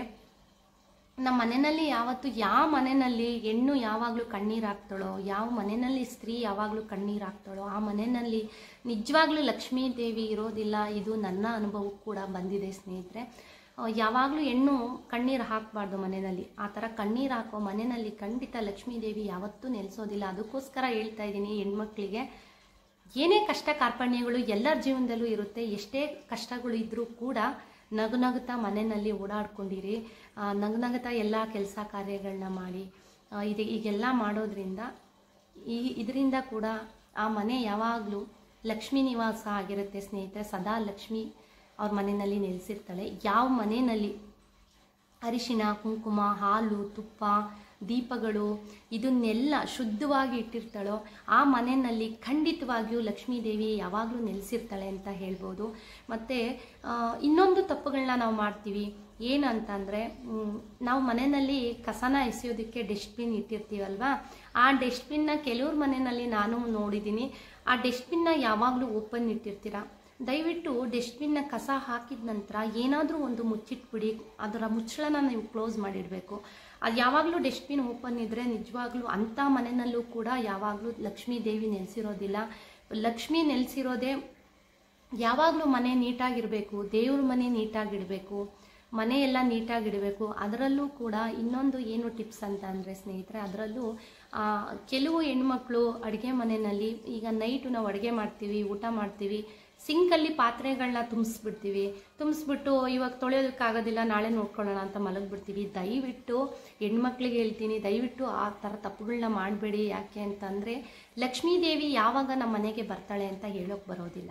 ನಮ್ಮ ಮನೆಯಲ್ಲಿ ಯಾವತ್ತು ಯಾವ ಮನೆಯಲ್ಲಿ ಹೆಣ್ಣು ಯಾವಾಗಲೂ ಕಣ್ಣೀರು ಹಾಕ್ತಾಳೋ ಯಾವ ಮನೆಯಲ್ಲಿ ಸ್ತ್ರೀ ಯಾವಾಗಲೂ ಕಣ್ಣೀರು ಹಾಕ್ತಾಳೋ ಆ ಮನೆಯಲ್ಲಿ ನಿಜವಾಗ್ಲೂ ಲಕ್ಷ್ಮೀ ದೇವಿ ಇರೋದಿಲ್ಲ ಇದು ನನ್ನ ಅನುಭವಕ್ಕೆ ಕೂಡ ಬಂದಿದೆ ಸ್ನೇಹಿತರೆ ಆ, ಯಾವಾಗಲೂ ಹೆಣ್ಣು ಕಣ್ಣೀರು ಹಾಕಬಾರ್ದು ಮನೆಯಲ್ಲಿ ಆ ಥರ ಕಣ್ಣೀರು ಹಾಕೋ ಮನೆಯಲ್ಲಿ ಖಂಡಿತ ಲಕ್ಷ್ಮೀ ದೇವಿ ಯಾವತ್ತೂ ನೆಲೆಸೋದಿಲ್ಲ ಅದಕ್ಕೋಸ್ಕರ ಹೇಳ್ತಾ ಇದ್ದೀನಿ ಹೆಣ್ಮಕ್ಳಿಗೆ ಏನೇ ಕಷ್ಟ ಕಾರ್ಪಣ್ಯಗಳು ಎಲ್ಲರ ಜೀವನದಲ್ಲೂ ಇರುತ್ತೆ ಎಷ್ಟೇ ಕಷ್ಟಗಳು ಇದ್ದರೂ ಕೂಡ ನಗು ನಗುತ್ತಾ ಮನೆಯಲ್ಲಿ ಓಡಾಡ್ಕೊಂಡಿರಿ ಆ, ನಗು ನಗುತ್ತಾ ಎಲ್ಲ ಕೆಲಸ ಕಾರ್ಯಗಳನ್ನ ಮಾಡಿ ಆ, ಇದು ಈಗೆಲ್ಲ ಮಾಡೋದ್ರಿಂದ ಈ ಇದರಿಂದ ಕೂಡ ಆ ಮನೆ ಯಾವಾಗಲೂ ಲಕ್ಷ್ಮೀ ನಿವಾಸ ಆಗಿರುತ್ತೆ ಸ್ನೇಹಿತರೆ ಸದಾ ಲಕ್ಷ್ಮಿ ಅವ್ರ ಮನೆಯಲ್ಲಿ ನೆಲೆಸಿರ್ತಾಳೆ ಯಾವ ಮನೆಯಲ್ಲಿ ಅರಿಶಿನ ಕುಂಕುಮ ಹಾಲು ತುಪ್ಪ ದೀಪಗಳು ಇದನ್ನೆಲ್ಲ ಶುದ್ಧವಾಗಿ ಇಟ್ಟಿರ್ತಾಳೋ ಆ ಮನೆಯಲ್ಲಿ ಖಂಡಿತವಾಗಿಯೂ ಲಕ್ಷ್ಮೀ ದೇವಿ ಯಾವಾಗಲೂ ನೆಲೆಸಿರ್ತಾಳೆ ಅಂತ ಹೇಳ್ಬೋದು ಮತ್ತು ಇನ್ನೊಂದು ತಪ್ಪುಗಳನ್ನ ನಾವು ಮಾಡ್ತೀವಿ ಏನು ಅಂತಂದರೆ ನಾವು ಮನೆಯಲ್ಲಿ ಕಸನ ಎಸೆಯೋದಕ್ಕೆ ಡಸ್ಟ್ಬಿನ್ ಇಟ್ಟಿರ್ತೀವಲ್ವಾ ಆ ಡಸ್ಟ್ಬಿನ್ನ ಕೆಲವ್ರ ಮನೆಯಲ್ಲಿ ನಾನು ನೋಡಿದ್ದೀನಿ ಆ ಡಸ್ಟ್ಬಿನ್ನ ಯಾವಾಗಲೂ ಓಪನ್ ಇಟ್ಟಿರ್ತೀರ ದಯವಿಟ್ಟು ಡಸ್ಟ್ಬಿನ್ನ ಕಸ ಹಾಕಿದ ನಂತರ ಏನಾದರೂ ಒಂದು ಮುಚ್ಚಿಟ್ಬಿಡಿ ಅದರ ಮುಚ್ಚಳನ ನೀವು ಕ್ಲೋಸ್ ಮಾಡಿಡಬೇಕು ಅದು ಯಾವಾಗಲೂ ಡಸ್ಟ್ಬಿನ್ ಓಪನ್ ಇದ್ದರೆ ನಿಜವಾಗ್ಲೂ ಅಂಥ ಮನೆಯಲ್ಲೂ ಕೂಡ ಯಾವಾಗಲೂ ಲಕ್ಷ್ಮೀ ದೇವಿ ನೆಲೆಸಿರೋದಿಲ್ಲ ಲಕ್ಷ್ಮಿ ನೆಲೆಸಿರೋದೇ ಯಾವಾಗಲೂ ಮನೆ ನೀಟಾಗಿರಬೇಕು ದೇವ್ರ ಮನೆ ನೀಟಾಗಿಡಬೇಕು ಮನೆ ಎಲ್ಲ ನೀಟಾಗಿಡಬೇಕು ಅದರಲ್ಲೂ ಕೂಡ ಇನ್ನೊಂದು ಏನು ಟಿಪ್ಸ್ ಅಂತ ಅಂದರೆ ಸ್ನೇಹಿತರೆ ಅದರಲ್ಲೂ ಆ, ಕೆಲವು ಹೆಣ್ಮಕ್ಳು ಅಡುಗೆ ಮನೆಯಲ್ಲಿ ಈಗ ನೈಟು ನಾವು ಅಡುಗೆ ಮಾಡ್ತೀವಿ ಊಟ ಮಾಡ್ತೀವಿ ಸಿಂಕಲ್ಲಿ ಪಾತ್ರೆಗಳನ್ನ ತುಂಬಿಸ್ಬಿಡ್ತೀವಿ ತುಂಬಿಸ್ಬಿಟ್ಟು ಇವಾಗ ತೊಳೆಯೋದಕ್ಕಾಗೋದಿಲ್ಲ ನಾಳೆ ನೋಡ್ಕೊಳ್ಳೋಣ ಅಂತ ಮಲಗಿಬಿಡ್ತೀವಿ ದಯವಿಟ್ಟು ಹೆಣ್ಮಕ್ಳಿಗೆ ಹೇಳ್ತೀನಿ ದಯವಿಟ್ಟು ಆ ಥರ ತಪ್ಪುಗಳನ್ನ ಮಾಡಬೇಡಿ ಯಾಕೆ ಅಂತಂದರೆ ಲಕ್ಷ್ಮೀ ದೇವಿ ಯಾವಾಗ ನಮ್ಮ ಮನೆಗೆ ಬರ್ತಾಳೆ ಅಂತ ಹೇಳೋಕೆ ಬರೋದಿಲ್ಲ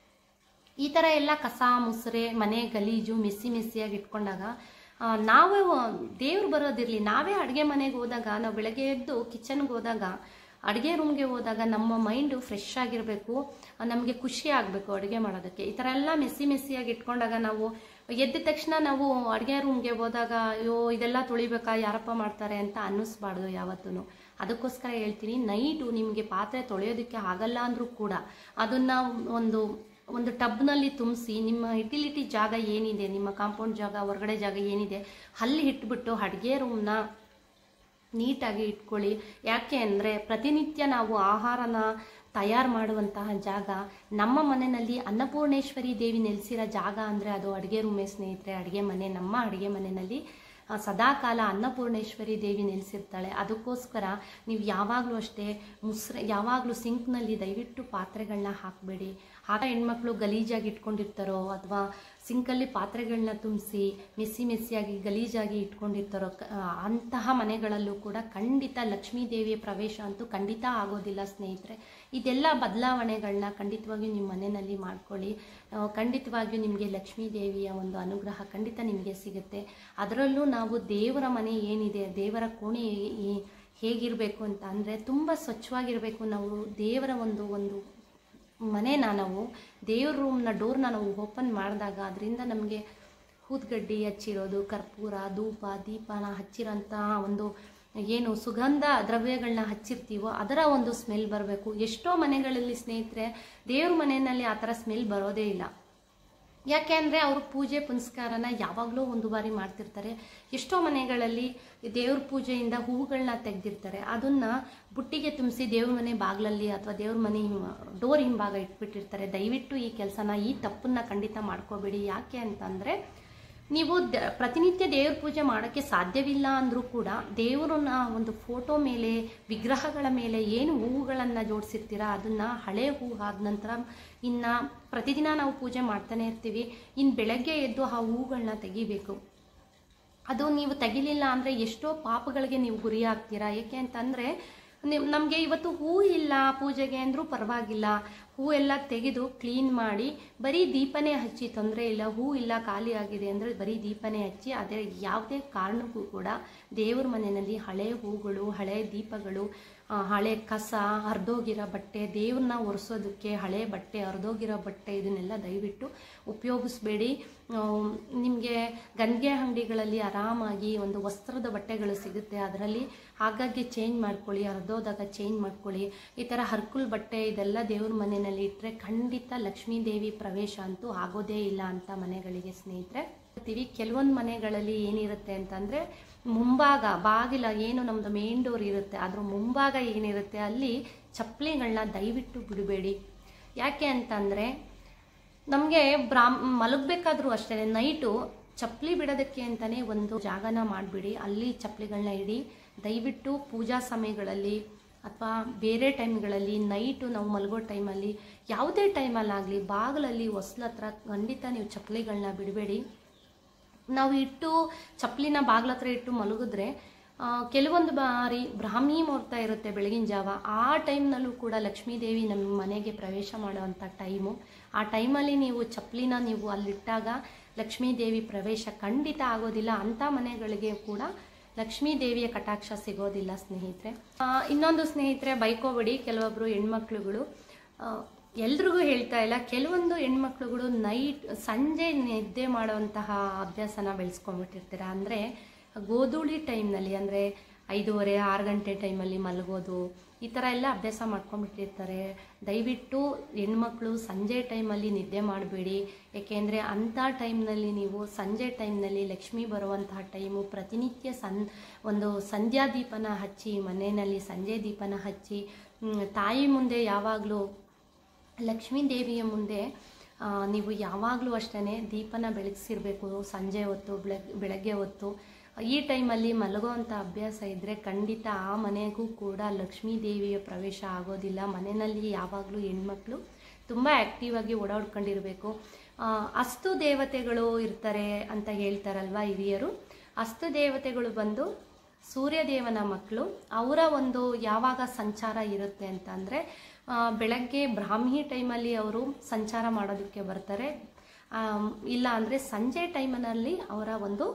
ಈ ಥರ ಎಲ್ಲ ಕಸ ಮುಸ್ರೆ ಮನೆ ಗಲೀಜು ಮೆಸ್ಸಿ ಮೆಸ್ಸಿಯಾಗಿ ಇಟ್ಕೊಂಡಾಗ ಆ, ನಾವೇ ದೇವ್ರು ಬರೋದಿರಲಿ ನಾವೇ ಅಡುಗೆ ಮನೆಗೆ ಹೋದಾಗ ನಾವು ಬೆಳಗ್ಗೆ ಎದ್ದು ಕಿಚನ್ಗೆ ಹೋದಾಗ ಅಡುಗೆ ರೂಮ್ಗೆ ಹೋದಾಗ ನಮ್ಮ ಮೈಂಡು ಫ್ರೆಶ್ ಆಗಿರಬೇಕು ನಮಗೆ ಖುಷಿ ಆಗಬೇಕು ಅಡುಗೆ ಮಾಡೋದಕ್ಕೆ ಈ ಥರ ಎಲ್ಲ ಮೆಸ್ಸಿ ಮೆಸ್ಸಿಯಾಗಿ ಇಟ್ಕೊಂಡಾಗ ನಾವು ಎದ್ದ ತಕ್ಷಣ ನಾವು ಅಡುಗೆ ರೂಮ್ಗೆ ಹೋದಾಗ ಅಯ್ಯೋ ಇದೆಲ್ಲ ತೊಳಿಬೇಕಾ ಯಾರಪ್ಪ ಮಾಡ್ತಾರೆ ಅಂತ ಅನ್ನಿಸ್ಬಾರ್ದು ಯಾವತ್ತೂ ಅದಕ್ಕೋಸ್ಕರ ಹೇಳ್ತೀನಿ ನೈಟು ನಿಮಗೆ ಪಾತ್ರೆ ತೊಳೆಯೋದಕ್ಕೆ ಆಗಲ್ಲ ಅಂದರೂ ಕೂಡ ಅದನ್ನು ಒಂದು ಒಂದು ಟಬ್ನಲ್ಲಿ ತುಂಬಿಸಿ ನಿಮ್ಮ ಯುಟಿಲಿಟಿ ಜಾಗ ಏನಿದೆ ನಿಮ್ಮ ಕಾಂಪೌಂಡ್ ಜಾಗ ಹೊರಗಡೆ ಜಾಗ ಏನಿದೆ ಅಲ್ಲಿ ಇಟ್ಬಿಟ್ಟು ಅಡುಗೆ ರೂಮ್ನ ನೀಟಾಗಿ ಇಟ್ಕೊಳ್ಳಿ ಯಾಕೆ ಅಂದರೆ ಪ್ರತಿನಿತ್ಯ ನಾವು ಆಹಾರನ ತಯಾರು ಮಾಡುವಂತಹ ಜಾಗ ನಮ್ಮ ಮನೆಯಲ್ಲಿ ಅನ್ನಪೂರ್ಣೇಶ್ವರಿ ದೇವಿ ನೆಲೆಸಿರೋ ಜಾಗ ಅಂದರೆ ಅದು ಅಡುಗೆ ರೂಮೇ ಸ್ನೇಹಿತರೆ ಅಡುಗೆ ಮನೆ ನಮ್ಮ ಅಡುಗೆ ಮನೆಯಲ್ಲಿ ಆ, ಸದಾಕಾಲ ಅನ್ನಪೂರ್ಣೇಶ್ವರಿ ದೇವಿ ನೆಲೆಸಿರ್ತಾಳೆ ಅದಕ್ಕೋಸ್ಕರ ನೀವು ಯಾವಾಗಲೂ ಅಷ್ಟೇ ಮುಸ್ರೆ ಯಾವಾಗಲೂ ಸಿಂಕ್ನಲ್ಲಿ ದಯವಿಟ್ಟು ಪಾತ್ರೆಗಳನ್ನ ಹಾಕಬೇಡಿ ಆಗ ಹೆಣ್ಮಕ್ಳು ಗಲೀಜಾಗಿ ಇಟ್ಕೊಂಡಿರ್ತಾರೋ ಅಥವಾ ಸಿಂಕಲ್ಲಿ ಪಾತ್ರೆಗಳನ್ನ ತುಂಬಿಸಿ ಮೆಸ್ಸಿ ಮೆಸ್ಸಿಯಾಗಿ ಗಲೀಜಾಗಿ ಇಟ್ಕೊಂಡಿರ್ತಾರೋ ಕ- ಆ, ಅಂತಹ ಮನೆಗಳಲ್ಲೂ ಕೂಡ ಖಂಡಿತ ಲಕ್ಷ್ಮೀ ದೇವಿಯ ಪ್ರವೇಶ ಅಂತೂ ಖಂಡಿತ ಆಗೋದಿಲ್ಲ ಸ್ನೇಹಿತರೆ ಇದೆಲ್ಲ ಬದಲಾವಣೆಗಳನ್ನ ಖಂಡಿತವಾಗಿಯೂ ನಿಮ್ಮ ಮನೆಯಲ್ಲಿ ಮಾಡ್ಕೊಳ್ಳಿ ಆ, ಖಂಡಿತವಾಗಿಯೂ ನಿಮಗೆ ಲಕ್ಷ್ಮೀ ದೇವಿಯ ಒಂದು ಅನುಗ್ರಹ ಖಂಡಿತ ನಿಮಗೆ ಸಿಗುತ್ತೆ ಅದರಲ್ಲೂ ನಾವು ದೇವರ ಮನೆ ಏನಿದೆ ದೇವರ ಕೋಣೆ ಈ- ಹೇಗಿರಬೇಕು ಅಂತ ಅಂದರೆ ತುಂಬ ಸ್ವಚ್ಛವಾಗಿರಬೇಕು ನಾವು ದೇವರ ಒಂದು ಒಂದು ಮನೇನ ನಾವು ದೇವ್ರ ರೂಮ್ನ ಡೋರ್ನ ನಾವು ಓಪನ್ ಮಾಡಿದಾಗ ಅದರಿಂದ ನಮಗೆ ಊದ್ಗಡ್ಡಿ ಹಚ್ಚಿರೋದು ಕರ್ಪೂರ ಧೂಪ ದೀಪನ ಹಚ್ಚಿರೋಂಥ ಒಂದು ಏನು ಸುಗಂಧ ದ್ರವ್ಯಗಳನ್ನ ಹಚ್ಚಿರ್ತೀವೋ ಅದರ ಒಂದು ಸ್ಮೆಲ್ ಬರಬೇಕು ಎಷ್ಟೋ ಮನೆಗಳಲ್ಲಿ ಸ್ನೇಹಿತರೆ ದೇವ್ರ ಮನೆಯಲ್ಲಿ ಆ ಥರ ಸ್ಮೆಲ್ ಬರೋದೇ ಇಲ್ಲ ಯಾಕೆ ಅಂದರೆ ಅವರು ಪೂಜೆ ಪುನಸ್ಕಾರನ ಯಾವಾಗಲೂ ಒಂದು ಬಾರಿ ಮಾಡ್ತಿರ್ತಾರೆ ಎಷ್ಟೋ ಮನೆಗಳಲ್ಲಿ ದೇವ್ರ ಪೂಜೆಯಿಂದ ಹೂವುಗಳನ್ನ ತೆಗೆದಿರ್ತಾರೆ ಅದನ್ನು ಬುಟ್ಟಿಗೆ ತುಂಬಿಸಿ ದೇವ್ರ ಮನೆ ಬಾಗಿಲಲ್ಲಿ ಅಥವಾ ದೇವ್ರ ಮನೆ ಡೋರ್ ಹಿಂಭಾಗ ಇಟ್ಬಿಟ್ಟಿರ್ತಾರೆ ದಯವಿಟ್ಟು ಈ ಕೆಲಸನ ಈ ತಪ್ಪನ್ನ ಖಂಡಿತ ಮಾಡ್ಕೋಬೇಡಿ ಯಾಕೆ ಅಂತಂದರೆ ನೀವು ದ ಪ್ರತಿನಿತ್ಯ ದೇವ್ರ ಪೂಜೆ ಮಾಡೋಕ್ಕೆ ಸಾಧ್ಯವಿಲ್ಲ ಅಂದರೂ ಕೂಡ ದೇವರನ್ನ ಒಂದು ಫೋಟೋ ಮೇಲೆ ವಿಗ್ರಹಗಳ ಮೇಲೆ ಏನು ಹೂವುಗಳನ್ನು ಜೋಡಿಸಿರ್ತೀರ ಅದನ್ನು ಹಳೆ ಹೂವು ಆದ ನಂತರ ಇನ್ನು ಪ್ರತಿದಿನ ನಾವು ಪೂಜೆ ಮಾಡ್ತಾನೆ ಇರ್ತೀವಿ ಇನ್ನು ಬೆಳಗ್ಗೆ ಎದ್ದು ಆ ಹೂವುಗಳನ್ನ ತೆಗಿಬೇಕು ಅದು ನೀವು ತೆಗಿಲಿಲ್ಲ ಅಂದರೆ ಎಷ್ಟೋ ಪಾಪಗಳಿಗೆ ನೀವು ಗುರಿ ಆಗ್ತೀರಾ ಏಕೆ ಅಂತಂದರೆ ನೀವು ನಮಗೆ ಇವತ್ತು ಹೂ ಇಲ್ಲ ಪೂಜೆಗೆ ಅಂದರೂ ಪರವಾಗಿಲ್ಲ ಹೂ ಎಲ್ಲ ತೆಗೆದು ಕ್ಲೀನ್ ಮಾಡಿ ಬರೀ ದೀಪನೇ ಹಚ್ಚಿ ತೊಂದರೆ ಇಲ್ಲ ಹೂ ಇಲ್ಲ ಖಾಲಿ ಆಗಿದೆ ಅಂದರೆ ಬರೀ ದೀಪನೇ ಹಚ್ಚಿ ಅದೇ ಯಾವುದೇ ಕಾರಣಕ್ಕೂ ಕೂಡ ದೇವ್ರ ಮನೆಯಲ್ಲಿ ಹಳೆ ಹೂಗಳು ಹಳೆ ದೀಪಗಳು ಆ, ಹಳೆ ಕಸ ಹರಿದೋಗಿರೋ ಬಟ್ಟೆ ದೇವ್ರನ್ನ ಒರೆಸೋದಕ್ಕೆ ಹಳೆ ಬಟ್ಟೆ ಹರಿದೋಗಿರೋ ಬಟ್ಟೆ ಇದನ್ನೆಲ್ಲ ದಯವಿಟ್ಟು ಉಪಯೋಗಿಸ್ಬೇಡಿ ನಿಮಗೆ ಗಂಗೆ ಅಂಗಡಿಗಳಲ್ಲಿ ಆರಾಮಾಗಿ ಒಂದು ವಸ್ತ್ರದ ಬಟ್ಟೆಗಳು ಸಿಗುತ್ತೆ ಅದರಲ್ಲಿ ಹಾಗಾಗಿ ಚೇಂಜ್ ಮಾಡ್ಕೊಳ್ಳಿ ಹರಿದೋದಾಗ ಚೇಂಜ್ ಮಾಡ್ಕೊಳ್ಳಿ ಈ ಥರ ಹರ್ಕುಲ್ ಬಟ್ಟೆ ಇದೆಲ್ಲ ದೇವ್ರ ಮನೆಯಲ್ಲಿ ಇಟ್ಟರೆ ಖಂಡಿತ ಲಕ್ಷ್ಮೀ ದೇವಿ ಪ್ರವೇಶ ಅಂತೂ ಆಗೋದೇ ಇಲ್ಲ ಅಂತ ಮನೆಗಳಿಗೆ ಸ್ನೇಹಿತರೆ ಹೇಳ್ತೀವಿ ಕೆಲವೊಂದು ಮನೆಗಳಲ್ಲಿ ಏನಿರುತ್ತೆ ಅಂತಂದರೆ ಮುಂಭಾಗ ಬಾಗಿಲ ಏನು ನಮ್ಮದು ಮೇನ್ ಡೋರ್ ಇರುತ್ತೆ ಅದ್ರ ಮುಂಭಾಗ ಏನಿರುತ್ತೆ ಅಲ್ಲಿ ಚಪ್ಪಲಿಗಳನ್ನ ದಯವಿಟ್ಟು ಬಿಡಬೇಡಿ ಯಾಕೆ ಅಂತಂದರೆ ನಮಗೆ ಬ್ರಾಹ್ಮ್ ಮಲಗಬೇಕಾದ್ರೂ ಅಷ್ಟೇ ನೈಟು ಚಪ್ಪಲಿ ಬಿಡೋದಕ್ಕೆ ಅಂತಲೇ ಒಂದು ಜಾಗನ ಮಾಡಿಬಿಡಿ ಅಲ್ಲಿ ಚಪ್ಪಲಿಗಳನ್ನ ಇಡಿ ದಯವಿಟ್ಟು ಪೂಜಾ ಸಮಯಗಳಲ್ಲಿ ಅಥವಾ ಬೇರೆ ಟೈಮ್ಗಳಲ್ಲಿ ನೈಟು ನಾವು ಮಲಗೋ ಟೈಮಲ್ಲಿ ಯಾವುದೇ ಟೈಮಲ್ಲಾಗಲಿ ಬಾಗಿಲಲ್ಲಿ ಹೊಸ್ಲ ಹತ್ರ ಖಂಡಿತ ನೀವು ಚಪ್ಪಲಿಗಳನ್ನ ಬಿಡಬೇಡಿ ನಾವು ಇಟ್ಟು ಚಪ್ಪಲಿನ ಬಾಗ್ಲ ಹತ್ರ ಇಟ್ಟು ಮಲಗಿದ್ರೆ ಆ, ಕೆಲವೊಂದು ಬಾರಿ ಬ್ರಾಹ್ಮಿ ಮುಹೂರ್ತ ಇರುತ್ತೆ ಬೆಳಗಿನ ಜಾವ ಆ ಟೈಮ್ನಲ್ಲೂ ಕೂಡ ಲಕ್ಷ್ಮೀ ದೇವಿ ನಮ್ಮ ಮನೆಗೆ ಪ್ರವೇಶ ಮಾಡುವಂಥ ಟೈಮು ಆ ಟೈಮಲ್ಲಿ ನೀವು ಚಪ್ಪಲಿನ ನೀವು ಅಲ್ಲಿಟ್ಟಾಗ ಲಕ್ಷ್ಮೀ ದೇವಿ ಪ್ರವೇಶ ಖಂಡಿತ ಆಗೋದಿಲ್ಲ ಅಂಥ ಮನೆಗಳಿಗೆ ಕೂಡ ಲಕ್ಷ್ಮೀ ದೇವಿಯ ಕಟಾಕ್ಷ ಸಿಗೋದಿಲ್ಲ ಸ್ನೇಹಿತರೆ ಆ, ಇನ್ನೊಂದು ಸ್ನೇಹಿತರೆ ಬೈಕೋಬೇಡಿ ಕೆಲವೊಬ್ಬರು ಹೆಣ್ಮಕ್ಳುಗಳು ಆ, ಎಲ್ರಿಗೂ ಹೇಳ್ತಾ ಇಲ್ಲ ಕೆಲವೊಂದು ಹೆಣ್ಮಕ್ಳುಗಳು ನೈಟ್ ಸಂಜೆ ನಿದ್ದೆ ಮಾಡುವಂತಹ ಅಭ್ಯಾಸನ ಬೆಳೆಸ್ಕೊಂಡ್ಬಿಟ್ಟಿರ್ತೀರ ಅಂದರೆ ಗೋಧೂಳಿ ಟೈಮ್ನಲ್ಲಿ ಅಂದರೆ ಐದೂವರೆ ಆರು ಗಂಟೆ ಟೈಮಲ್ಲಿ ಮಲಗೋದು ಈ ಥರ ಎಲ್ಲ ಅಭ್ಯಾಸ ಮಾಡ್ಕೊಂಡ್ಬಿಟ್ಟಿರ್ತಾರೆ ದಯವಿಟ್ಟು ಹೆಣ್ಮಕ್ಳು ಸಂಜೆ ಟೈಮಲ್ಲಿ ನಿದ್ದೆ ಮಾಡಬೇಡಿ ಏಕೆಂದರೆ ಅಂಥ ಟೈಮ್ನಲ್ಲಿ ನೀವು ಸಂಜೆ ಟೈಮ್ನಲ್ಲಿ ಲಕ್ಷ್ಮಿ ಬರುವಂತಹ ಟೈಮು ಪ್ರತಿನಿತ್ಯ ಸನ್ ಒಂದು ಸಂಧ್ಯಾ ದೀಪನ ಹಚ್ಚಿ ಮನೆಯಲ್ಲಿ ಸಂಜೆ ದೀಪನ ಹಚ್ಚಿ ಮ್, ತಾಯಿ ಮುಂದೆ ಯಾವಾಗಲೂ ಲಕ್ಷ್ಮೀ ದೇವಿಯ ಮುಂದೆ ಆ, ನೀವು ಯಾವಾಗಲೂ ಅಷ್ಟೇ ದೀಪನ ಬೆಳಗಿಸಿರ್ಬೇಕು ಸಂಜೆ ಹೊತ್ತು ಬೆಳಗ್ ಬೆಳಗ್ಗೆ ಹೊತ್ತು ಈ ಟೈಮಲ್ಲಿ ಮಲಗುವಂಥ ಅಭ್ಯಾಸ ಇದ್ದರೆ ಖಂಡಿತ ಆ ಮನೆಗೂ ಕೂಡ ಲಕ್ಷ್ಮೀ ದೇವಿಯ ಪ್ರವೇಶ ಆಗೋದಿಲ್ಲ ಮನೆಯಲ್ಲಿ ಯಾವಾಗಲೂ ಹೆಣ್ಮಕ್ಳು ತುಂಬ ಆ್ಯಕ್ಟಿವ್ ಆಗಿ ಓಡಾಡ್ಕೊಂಡಿರಬೇಕು ಆ, ಅಸ್ತು ದೇವತೆಗಳು ಇರ್ತಾರೆ ಅಂತ ಹೇಳ್ತಾರಲ್ವ ಹಿರಿಯರು ಅಸ್ತು ದೇವತೆಗಳು ಬಂದು ಸೂರ್ಯದೇವನ ಮಕ್ಕಳು ಅವರ ಒಂದು ಯಾವಾಗ ಸಂಚಾರ ಇರುತ್ತೆ ಅಂತ ಅಂದರೆ ಬೆಳಗ್ಗೆ ಬ್ರಾಹ್ಮಿ ಟೈಮಲ್ಲಿ ಅವರು ಸಂಚಾರ ಮಾಡೋದಕ್ಕೆ ಬರ್ತಾರೆ ಆಮ್, ಇಲ್ಲ ಅಂದರೆ ಸಂಜೆ ಟೈಮಿನಲ್ಲಿ ಅವರ ಒಂದು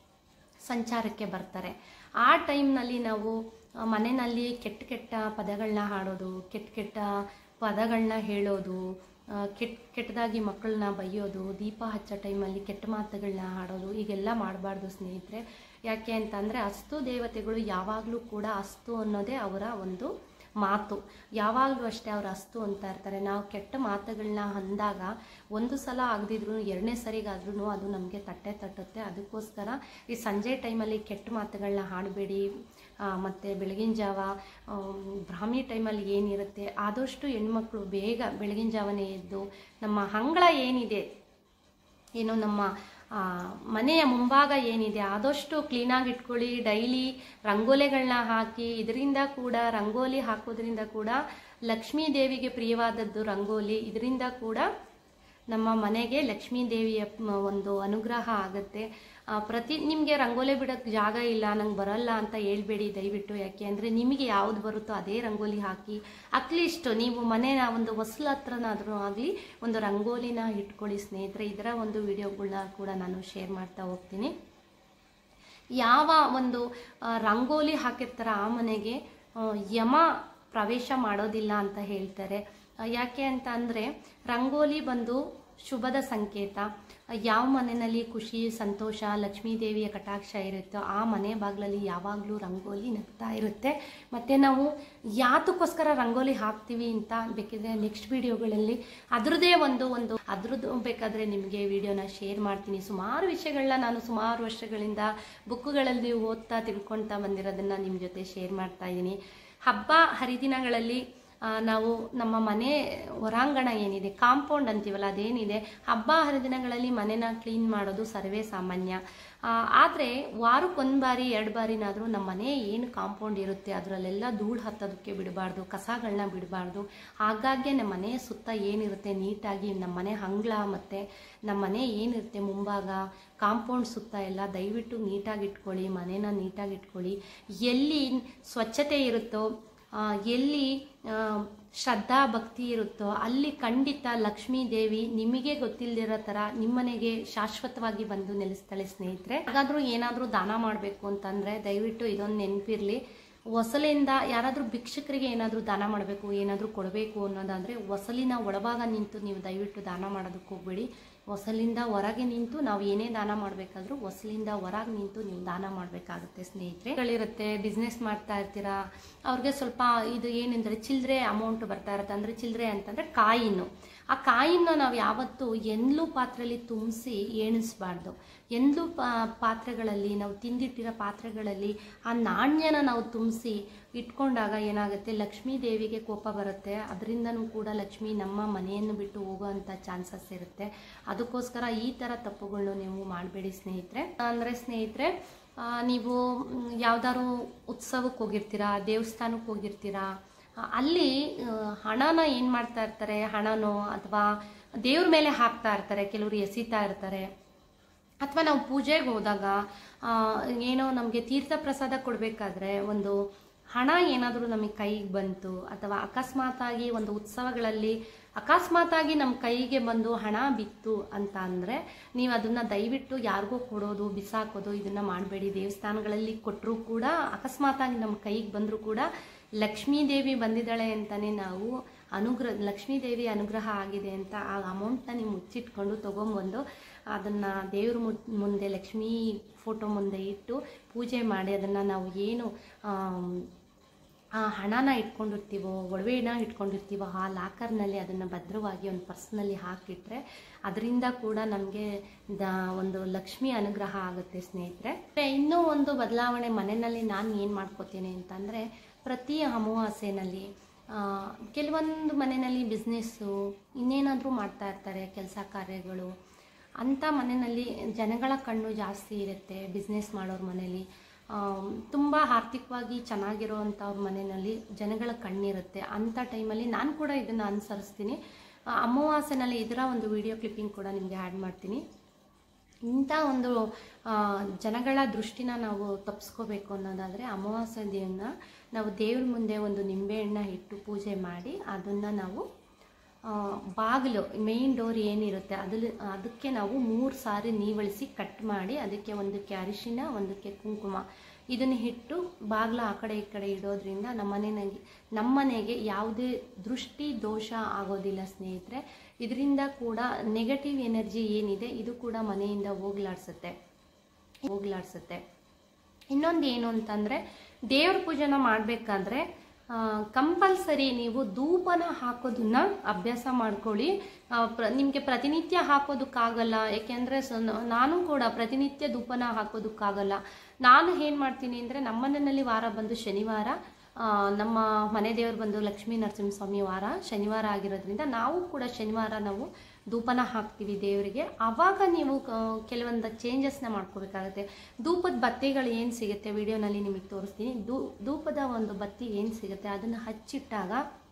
ಸಂಚಾರಕ್ಕೆ ಬರ್ತಾರೆ ಆ ಟೈಮ್ನಲ್ಲಿ ನಾವು ಆ, ಮನೆಯಲ್ಲಿ ಕೆಟ್ಟ ಕೆಟ್ಟ ಪದಗಳನ್ನ ಹಾಡೋದು ಕೆಟ್ಟ ಕೆಟ್ಟ ಪದಗಳನ್ನ ಹೇಳೋದು ಆ, ಕೆಟ್ಟ ಕೆಟ್ಟದಾಗಿ ಮಕ್ಕಳನ್ನ ಬೈಯೋದು ದೀಪ ಹಚ್ಚೋ ಟೈಮಲ್ಲಿ ಕೆಟ್ಟ ಮಾತುಗಳನ್ನ ಹಾಡೋದು ಹೀಗೆಲ್ಲ ಮಾಡಬಾರ್ದು ಸ್ನೇಹಿತರೆ ಯಾಕೆ ಅಂತಂದರೆ ಅಸ್ತು ದೇವತೆಗಳು ಯಾವಾಗಲೂ ಕೂಡ ಅಸ್ತು ಅನ್ನೋದೇ ಅವರ ಒಂದು ಮಾತು ಯಾವಾಗಲೂ ಅಷ್ಟೇ ಅವ್ರು ಅಸ್ತು ಅಂತ ಇರ್ತಾರೆ ನಾವು ಕೆಟ್ಟ ಮಾತುಗಳನ್ನ ಅಂದಾಗ ಒಂದು ಸಲ ಆಗದಿದ್ರು ಎರಡನೇ ಸರಿಗಾದ್ರೂ ಅದು ನಮಗೆ ತಟ್ಟೆ ತಟ್ಟುತ್ತೆ ಅದಕ್ಕೋಸ್ಕರ ಈ ಸಂಜೆ ಟೈಮಲ್ಲಿ ಕೆಟ್ಟ ಮಾತುಗಳನ್ನ ಹಾಡಬೇಡಿ ಮತ್ತು ಬೆಳಗಿನ ಜಾವ ಆಮ್, ಬ್ರಾಹ್ಮಿ ಟೈಮಲ್ಲಿ ಏನಿರುತ್ತೆ ಆದಷ್ಟು ಹೆಣ್ಮಕ್ಳು ಬೇಗ ಬೆಳಗಿನ ಜಾವನೇ ಎದ್ದು ನಮ್ಮ ಅಂಗಳ ಏನಿದೆ ಏನು ನಮ್ಮ ಆ, ಮನೆಯ ಮುಂಭಾಗ ಏನಿದೆ ಆದಷ್ಟು ಕ್ಲೀನಾಗಿ ಇಟ್ಕೊಳ್ಳಿ ಡೈಲಿ ರಂಗೋಲಿಗಳನ್ನ ಹಾಕಿ ಇದರಿಂದ ಕೂಡ ರಂಗೋಲಿ ಹಾಕೋದ್ರಿಂದ ಕೂಡ ಲಕ್ಷ್ಮೀ ದೇವಿಗೆ ಪ್ರಿಯವಾದದ್ದು ರಂಗೋಲಿ ಇದರಿಂದ ಕೂಡ ನಮ್ಮ ಮನೆಗೆ ಲಕ್ಷ್ಮೀ ದೇವಿಯ ಮ- ಒಂದು ಅನುಗ್ರಹ ಆಗುತ್ತೆ ಆ, ಪ್ರತಿ ನಿಮಗೆ ರಂಗೋಲಿ ಬಿಡೋಕ್ಕೆ ಜಾಗ ಇಲ್ಲ ನಂಗೆ ಬರಲ್ಲ ಅಂತ ಹೇಳ್ಬೇಡಿ ದಯವಿಟ್ಟು ಯಾಕೆ ಅಂದರೆ ನಿಮಗೆ ಯಾವ್ದು ಬರುತ್ತೋ ಅದೇ ರಂಗೋಲಿ ಹಾಕಿ ಅಟ್ಲೀಸ್ಟ್ ನೀವು ಮನೆಯ ಒಂದು ಹೊಸ್ಲ ಹತ್ರನಾದ್ರೂ ಆಗಲಿ ಒಂದು ರಂಗೋಲಿನ ಇಟ್ಕೊಳ್ಳಿ ಸ್ನೇಹಿತರೆ ಇದರ ಒಂದು ವಿಡಿಯೋಗಳನ್ನ ಕೂಡ ನಾನು ಶೇರ್ ಮಾಡ್ತಾ ಹೋಗ್ತೀನಿ ಯಾವ ಒಂದು ಆ, ರಂಗೋಲಿ ಹಾಕಿರ್ತಾರ ಆ ಮನೆಗೆ ಆ, ಯಮ ಪ್ರವೇಶ ಮಾಡೋದಿಲ್ಲ ಅಂತ ಹೇಳ್ತಾರೆ ಆ, ಯಾಕೆ ಅಂತ ಅಂದರೆ ರಂಗೋಲಿ ಬಂದು ಶುಭದ ಸಂಕೇತ ಆ, ಯಾವ ಮನೆಯಲ್ಲಿ ಖುಷಿ ಸಂತೋಷ ಲಕ್ಷ್ಮೀದೇವಿಯ ಕಟಾಕ್ಷ ಇರುತ್ತೋ ಆ ಮನೆ ಬಾಗಿಲಲ್ಲಿ ಯಾವಾಗಲೂ ರಂಗೋಲಿ ನಗ್ತಾ ಇರುತ್ತೆ ಮತ್ತು ನಾವು ಯಾತಕ್ಕೋಸ್ಕರ ರಂಗೋಲಿ ಹಾಕ್ತೀವಿ ಅಂತ ಬೇಕಿದ್ರೆ ನೆಕ್ಸ್ಟ್ ವಿಡಿಯೋಗಳಲ್ಲಿ ಅದ್ರದ್ದೇ ಒಂದು ಒಂದು ಅದ್ರದ್ದು ಬೇಕಾದರೆ ನಿಮಗೆ ವಿಡಿಯೋನ ಶೇರ್ ಮಾಡ್ತೀನಿ ಸುಮಾರು ವಿಷಯಗಳನ್ನ ನಾನು ಸುಮಾರು ವರ್ಷಗಳಿಂದ ಬುಕ್ಗಳಲ್ಲಿ ಓದ್ತಾ ತಿಳ್ಕೊಳ್ತಾ ಬಂದಿರೋದನ್ನ ನಿಮ್ಮ ಜೊತೆ ಶೇರ್ ಮಾಡ್ತಾ ಇದ್ದೀನಿ ಹಬ್ಬ ಹರಿದಿನಗಳಲ್ಲಿ ಆ, ನಾವು ನಮ್ಮ ಮನೆ ಹೊರಾಂಗಣ ಏನಿದೆ ಕಾಂಪೌಂಡ್ ಅಂತೀವಲ್ಲ ಅದೇನಿದೆ ಹಬ್ಬ ಹರಿದಿನಗಳಲ್ಲಿ ಮನೆನ ಕ್ಲೀನ್ ಮಾಡೋದು ಸರ್ವೇ ಸಾಮಾನ್ಯ ಆದರೆ ವಾರಕ್ಕೊಂದು ಬಾರಿ ಎರಡು ಬಾರಿನಾದರೂ ನಮ್ಮ ಮನೆ ಏನು ಕಾಂಪೌಂಡ್ ಇರುತ್ತೆ ಅದರಲ್ಲೆಲ್ಲ ಧೂಳು ಹತ್ತೋದಕ್ಕೆ ಬಿಡಬಾರ್ದು ಕಸಗಳನ್ನ ಬಿಡಬಾರ್ದು ಹಾಗಾಗಿ ನಮ್ಮ ಮನೆ ಸುತ್ತ ಏನಿರುತ್ತೆ ನೀಟಾಗಿ ನಮ್ಮ ಮನೆ ಅಂಗಳ ಮತ್ತು ನಮ್ಮ ಮನೆ ಏನಿರುತ್ತೆ ಮುಂಭಾಗ ಕಾಂಪೌಂಡ್ ಸುತ್ತ ಎಲ್ಲ ದಯವಿಟ್ಟು ನೀಟಾಗಿ ಇಟ್ಕೊಳ್ಳಿ ಮನೇನ ನೀಟಾಗಿ ಇಟ್ಕೊಳ್ಳಿ ಎಲ್ಲಿ ಸ್ವಚ್ಛತೆ ಇರುತ್ತೋ ಆ, ಎಲ್ಲಿ ಆ, ಶ್ರದ್ಧಾ ಭಕ್ತಿ ಇರುತ್ತೋ ಅಲ್ಲಿ ಖಂಡಿತ ಲಕ್ಷ್ಮೀ ದೇವಿ ನಿಮಗೆ ಗೊತ್ತಿಲ್ಲದಿರೋ ಥರ ನಿಮ್ಮನೆಗೆ ಶಾಶ್ವತವಾಗಿ ಬಂದು ನೆಲೆಸ್ತಾಳೆ ಸ್ನೇಹಿತರೆ ಹಾಗಾದ್ರೂ ಏನಾದರೂ ದಾನ ಮಾಡಬೇಕು ಅಂತಂದರೆ ದಯವಿಟ್ಟು ಇದೊಂದು ನೆನಪಿರಲಿ ಹೊಸಲಿಂದ ಯಾರಾದರೂ ಭಿಕ್ಷುಕರಿಗೆ ಏನಾದರೂ ದಾನ ಮಾಡಬೇಕು ಏನಾದರೂ ಕೊಡಬೇಕು ಅನ್ನೋದಾದರೆ ಹೊಸಲಿನ ಒಳಭಾಗ ನಿಂತು ನೀವು ದಯವಿಟ್ಟು ದಾನ ಮಾಡೋದಕ್ಕೆ ಹೋಗ್ಬೇಡಿ ಹೊಸಲಿಂದ ಹೊರಗೆ ನಿಂತು ನಾವು ಏನೇ ದಾನ ಮಾಡಬೇಕಾದ್ರೂ ಹೊಸಲಿಂದ ಹೊರಗೆ ನಿಂತು ನೀವು ದಾನ ಮಾಡಬೇಕಾಗುತ್ತೆ ಸ್ನೇಹಿತರೆ ಗಳಿರುತ್ತೆ ಬಿಸ್ನೆಸ್ ಮಾಡ್ತಾ ಇರ್ತೀರಾ ಅವ್ರಿಗೆ ಸ್ವಲ್ಪ ಇದು ಏನಂದರೆ ಚಿಲ್ಲರೆ ಅಮೌಂಟ್ ಬರ್ತಾ ಇರುತ್ತೆ ಅಂದರೆ ಚಿಲ್ಲರೆ ಅಂತಂದರೆ ಕಾಯಿನ್ನು ಆ ಕಾಯಿನ ನಾವು ಯಾವತ್ತೂ ಎಂದ್ಲು ಪಾತ್ರೆಯಲ್ಲಿ ತುಂಬಿಸಿ ಎಣಿಸ್ಬಾರ್ದು ಎಂದ್ಲು ಪಾ ಪಾತ್ರೆಗಳಲ್ಲಿ ನಾವು ತಿಂದಿಟ್ಟಿರೋ ಪಾತ್ರೆಗಳಲ್ಲಿ ಆ ನಾಣ್ಯನ ನಾವು ತುಂಬಿಸಿ ಇಟ್ಕೊಂಡಾಗ ಏನಾಗುತ್ತೆ ಲಕ್ಷ್ಮೀ ದೇವಿಗೆ ಕೋಪ ಬರುತ್ತೆ ಅದರಿಂದನೂ ಕೂಡ ಲಕ್ಷ್ಮಿ ನಮ್ಮ ಮನೆಯನ್ನು ಬಿಟ್ಟು ಹೋಗೋ ಅಂಥ ಚಾನ್ಸಸ್ ಇರುತ್ತೆ ಅದಕ್ಕೋಸ್ಕರ ಈ ಥರ ತಪ್ಪುಗಳನ್ನ ನೀವು ಮಾಡಬೇಡಿ ಸ್ನೇಹಿತರೆ ಅಂದರೆ ಸ್ನೇಹಿತರೆ ಆ, ನೀವು ಯಾವ್ದಾದ್ರು ಉತ್ಸವಕ್ಕೆ ಹೋಗಿರ್ತೀರಾ ದೇವಸ್ಥಾನಕ್ಕೆ ಹೋಗಿರ್ತೀರಾ ಆ, ಅಲ್ಲಿ ಆ, ಹಣನ ಏನು ಮಾಡ್ತಾ ಇರ್ತಾರೆ ಹಣನೋ ಅಥವಾ ದೇವ್ರ ಮೇಲೆ ಹಾಕ್ತಾ ಇರ್ತಾರೆ ಕೆಲವರು ಎಸಿತಾ ಇರ್ತಾರೆ ಅಥವಾ ನಾವು ಪೂಜೆಗೆ ಹೋದಾಗ ಆ, ಏನೋ ನಮಗೆ ತೀರ್ಥ ಪ್ರಸಾದ ಕೊಡಬೇಕಾದ್ರೆ ಒಂದು ಹಣ ಏನಾದರೂ ನಮಗೆ ಕೈಗೆ ಬಂತು ಅಥವಾ ಅಕಸ್ಮಾತಾಗಿ ಒಂದು ಉತ್ಸವಗಳಲ್ಲಿ ಅಕಸ್ಮಾತಾಗಿ ನಮ್ಮ ಕೈಗೆ ಬಂದು ಹಣ ಬಿತ್ತು ಅಂತ ಅಂದರೆ ನೀವು ಅದನ್ನು ದಯವಿಟ್ಟು ಯಾರಿಗೋ ಕೊಡೋದು ಬಿಸಾಕೋದು ಇದನ್ನು ಮಾಡಬೇಡಿ ದೇವಸ್ಥಾನಗಳಲ್ಲಿ ಕೊಟ್ಟರೂ ಕೂಡ ಅಕಸ್ಮಾತಾಗಿ ನಮ್ಮ ಕೈಗೆ ಬಂದರೂ ಕೂಡ ಲಕ್ಷ್ಮೀ ದೇವಿ ಬಂದಿದ್ದಾಳೆ ಅಂತಲೇ ನಾವು ಅನುಗ್ರಹ ಲಕ್ಷ್ಮೀ ದೇವಿ ಅನುಗ್ರಹ ಆಗಿದೆ ಅಂತ ಆ ಅಮೌಂಟ್ನ ನೀವು ಮುಚ್ಚಿಟ್ಕೊಂಡು ತೊಗೊಂಬಂದು ಅದನ್ನು ದೇವ್ರ ಮುನ್- ಮುಂದೆ ಲಕ್ಷ್ಮೀ ಫೋಟೋ ಮುಂದೆ ಇಟ್ಟು ಪೂಜೆ ಮಾಡಿ ಅದನ್ನು ನಾವು ಏನು ಆಮ್, ಆ ಹಣನ ಇಟ್ಕೊಂಡಿರ್ತೀವೋ ಒಡವೆನ ಇಟ್ಕೊಂಡಿರ್ತೀವೋ ಆ ಲಾಕರ್ನಲ್ಲಿ ಅದನ್ನು ಭದ್ರವಾಗಿ ಒಂದು ಪರ್ಸ್ನಲ್ಲಿ ಹಾಕಿಟ್ರೆ ಅದರಿಂದ ಕೂಡ ನಮಗೆ ದ ಒಂದು ಲಕ್ಷ್ಮಿ ಅನುಗ್ರಹ ಆಗುತ್ತೆ ಸ್ನೇಹಿತರೆ ಮತ್ತೆ ಇನ್ನೂ ಒಂದು ಬದಲಾವಣೆ ಮನೆಯಲ್ಲಿ ನಾನು ಏನು ಮಾಡ್ಕೋತೀನಿ ಅಂತಂದರೆ ಪ್ರತಿ ಅಮಾವಾಸ್ಯೆನಲ್ಲಿ ಆ, ಕೆಲವೊಂದು ಮನೆಯಲ್ಲಿ ಬಿಸ್ನೆಸ್ಸು ಇನ್ನೇನಾದರೂ ಮಾಡ್ತಾ ಇರ್ತಾರೆ ಕೆಲಸ ಕಾರ್ಯಗಳು ಅಂಥ ಮನೆಯಲ್ಲಿ ಜನಗಳ ಕಣ್ಣು ಜಾಸ್ತಿ ಇರುತ್ತೆ ಬಿಸ್ನೆಸ್ ಮಾಡೋರ ಮನೇಲಿ ತುಂಬ ಆರ್ಥಿಕವಾಗಿ ಚೆನ್ನಾಗಿರೋ ಅಂಥವ್ರ ಮನೆಯಲ್ಲಿ ಜನಗಳ ಕಣ್ಣಿರುತ್ತೆ ಅಂಥ ಟೈಮಲ್ಲಿ ನಾನು ಕೂಡ ಇದನ್ನು ಅನುಸರಿಸ್ತೀನಿ ಆ, ಅಮಾವಾಸ್ಯೆನಲ್ಲಿ ಇದರ ಒಂದು ವಿಡಿಯೋ ಕ್ಲಿಪ್ಪಿಂಗ್ ಕೂಡ ನಿಮಗೆ ಆ್ಯಡ್ ಮಾಡ್ತೀನಿ ಇಂಥ ಒಂದು ಆ, ಜನಗಳ ದೃಷ್ಟಿನ ನಾವು ತಪ್ಪಿಸ್ಕೋಬೇಕು ಅನ್ನೋದಾದರೆ ಅಮಾವಾಸ್ಯೆ ದಿನ ನಾವು ದೇವ್ರ ಮುಂದೆ ಒಂದು ನಿಂಬೆಹಣ್ಣ ಇಟ್ಟು ಪೂಜೆ ಮಾಡಿ ಅದನ್ನು ನಾವು ಆ, ಬಾಗಿಲು ಮೇಯ್ನ್ ಡೋರ್ ಏನಿರುತ್ತೆ ಅದಲ್ಲಿ ಅದಕ್ಕೆ ನಾವು ಮೂರು ಸಾರಿ ನೀವಳಿಸಿ ಕಟ್ ಮಾಡಿ ಅದಕ್ಕೆ ಒಂದಕ್ಕೆ ಅರಿಶಿನ ಒಂದಕ್ಕೆ ಕುಂಕುಮ ಇದನ್ನು ಇಟ್ಟು ಬಾಗಿಲ ಆ ಕಡೆ ಈ ಕಡೆ ಇಡೋದ್ರಿಂದ ನಮ್ಮ ಮನೆಗೆ ನಮ್ಮ ಮನೆಗೆ ಯಾವುದೇ ದೃಷ್ಟಿ ದೋಷ ಆಗೋದಿಲ್ಲ ಸ್ನೇಹಿತರೆ ಇದರಿಂದ ಕೂಡ ನೆಗೆಟಿವ್ ಎನರ್ಜಿ ಏನಿದೆ ಇದು ಕೂಡ ಮನೆಯಿಂದ ಹೋಗ್ಲಾಡ್ಸುತ್ತೆ ಹೋಗ್ಲಾಡ್ಸುತ್ತೆ ಇನ್ನೊಂದು ಏನು ಅಂತಂದರೆ ದೇವ್ರ ಪೂಜೆನ ಮಾಡಬೇಕಾದ್ರೆ ಕಂಪಲ್ಸರಿ ನೀವು ಧೂಪನ ಹಾಕೋದನ್ನ ಅಭ್ಯಾಸ ಮಾಡ್ಕೊಳ್ಳಿ ಆ, ಪ್ರ ನಿಮಗೆ ಪ್ರತಿನಿತ್ಯ ಹಾಕೋದಕ್ಕಾಗಲ್ಲ ಏಕೆಂದರೆ ಸ ನಾನು ಕೂಡ ಪ್ರತಿನಿತ್ಯ ಧೂಪನ ಹಾಕೋದಕ್ಕಾಗಲ್ಲ ನಾನು ಏನು ಮಾಡ್ತೀನಿ ಅಂದರೆ ನಮ್ಮನೆಯಲ್ಲಿ ವಾರ ಬಂದು ಶನಿವಾರ ಆ, ನಮ್ಮ ಮನೆ ದೇವರು ಬಂದು ಲಕ್ಷ್ಮೀ ನರಸಿಂಹಸ್ವಾಮಿ ವಾರ ಶನಿವಾರ ಆಗಿರೋದ್ರಿಂದ ನಾವು ಕೂಡ ಶನಿವಾರ ನಾವು ಧೂಪನ ಹಾಕ್ತೀವಿ ದೇವರಿಗೆ ಆವಾಗ ನೀವು ಕ- ಕೆಲವೊಂದು ಚೇಂಜಸ್ನ ಮಾಡ್ಕೋಬೇಕಾಗುತ್ತೆ ಧೂಪದ ಬತ್ತಿಗಳು ಏನು ಸಿಗುತ್ತೆ ವಿಡಿಯೋನಲ್ಲಿ ನಿಮಗೆ ತೋರಿಸ್ತೀನಿ ಧೂ ಧೂಪದ ಒಂದು ಬತ್ತಿ ಏನು ಸಿಗುತ್ತೆ ಅದನ್ನು ಹಚ್ಚಿಟ್ಟಾಗ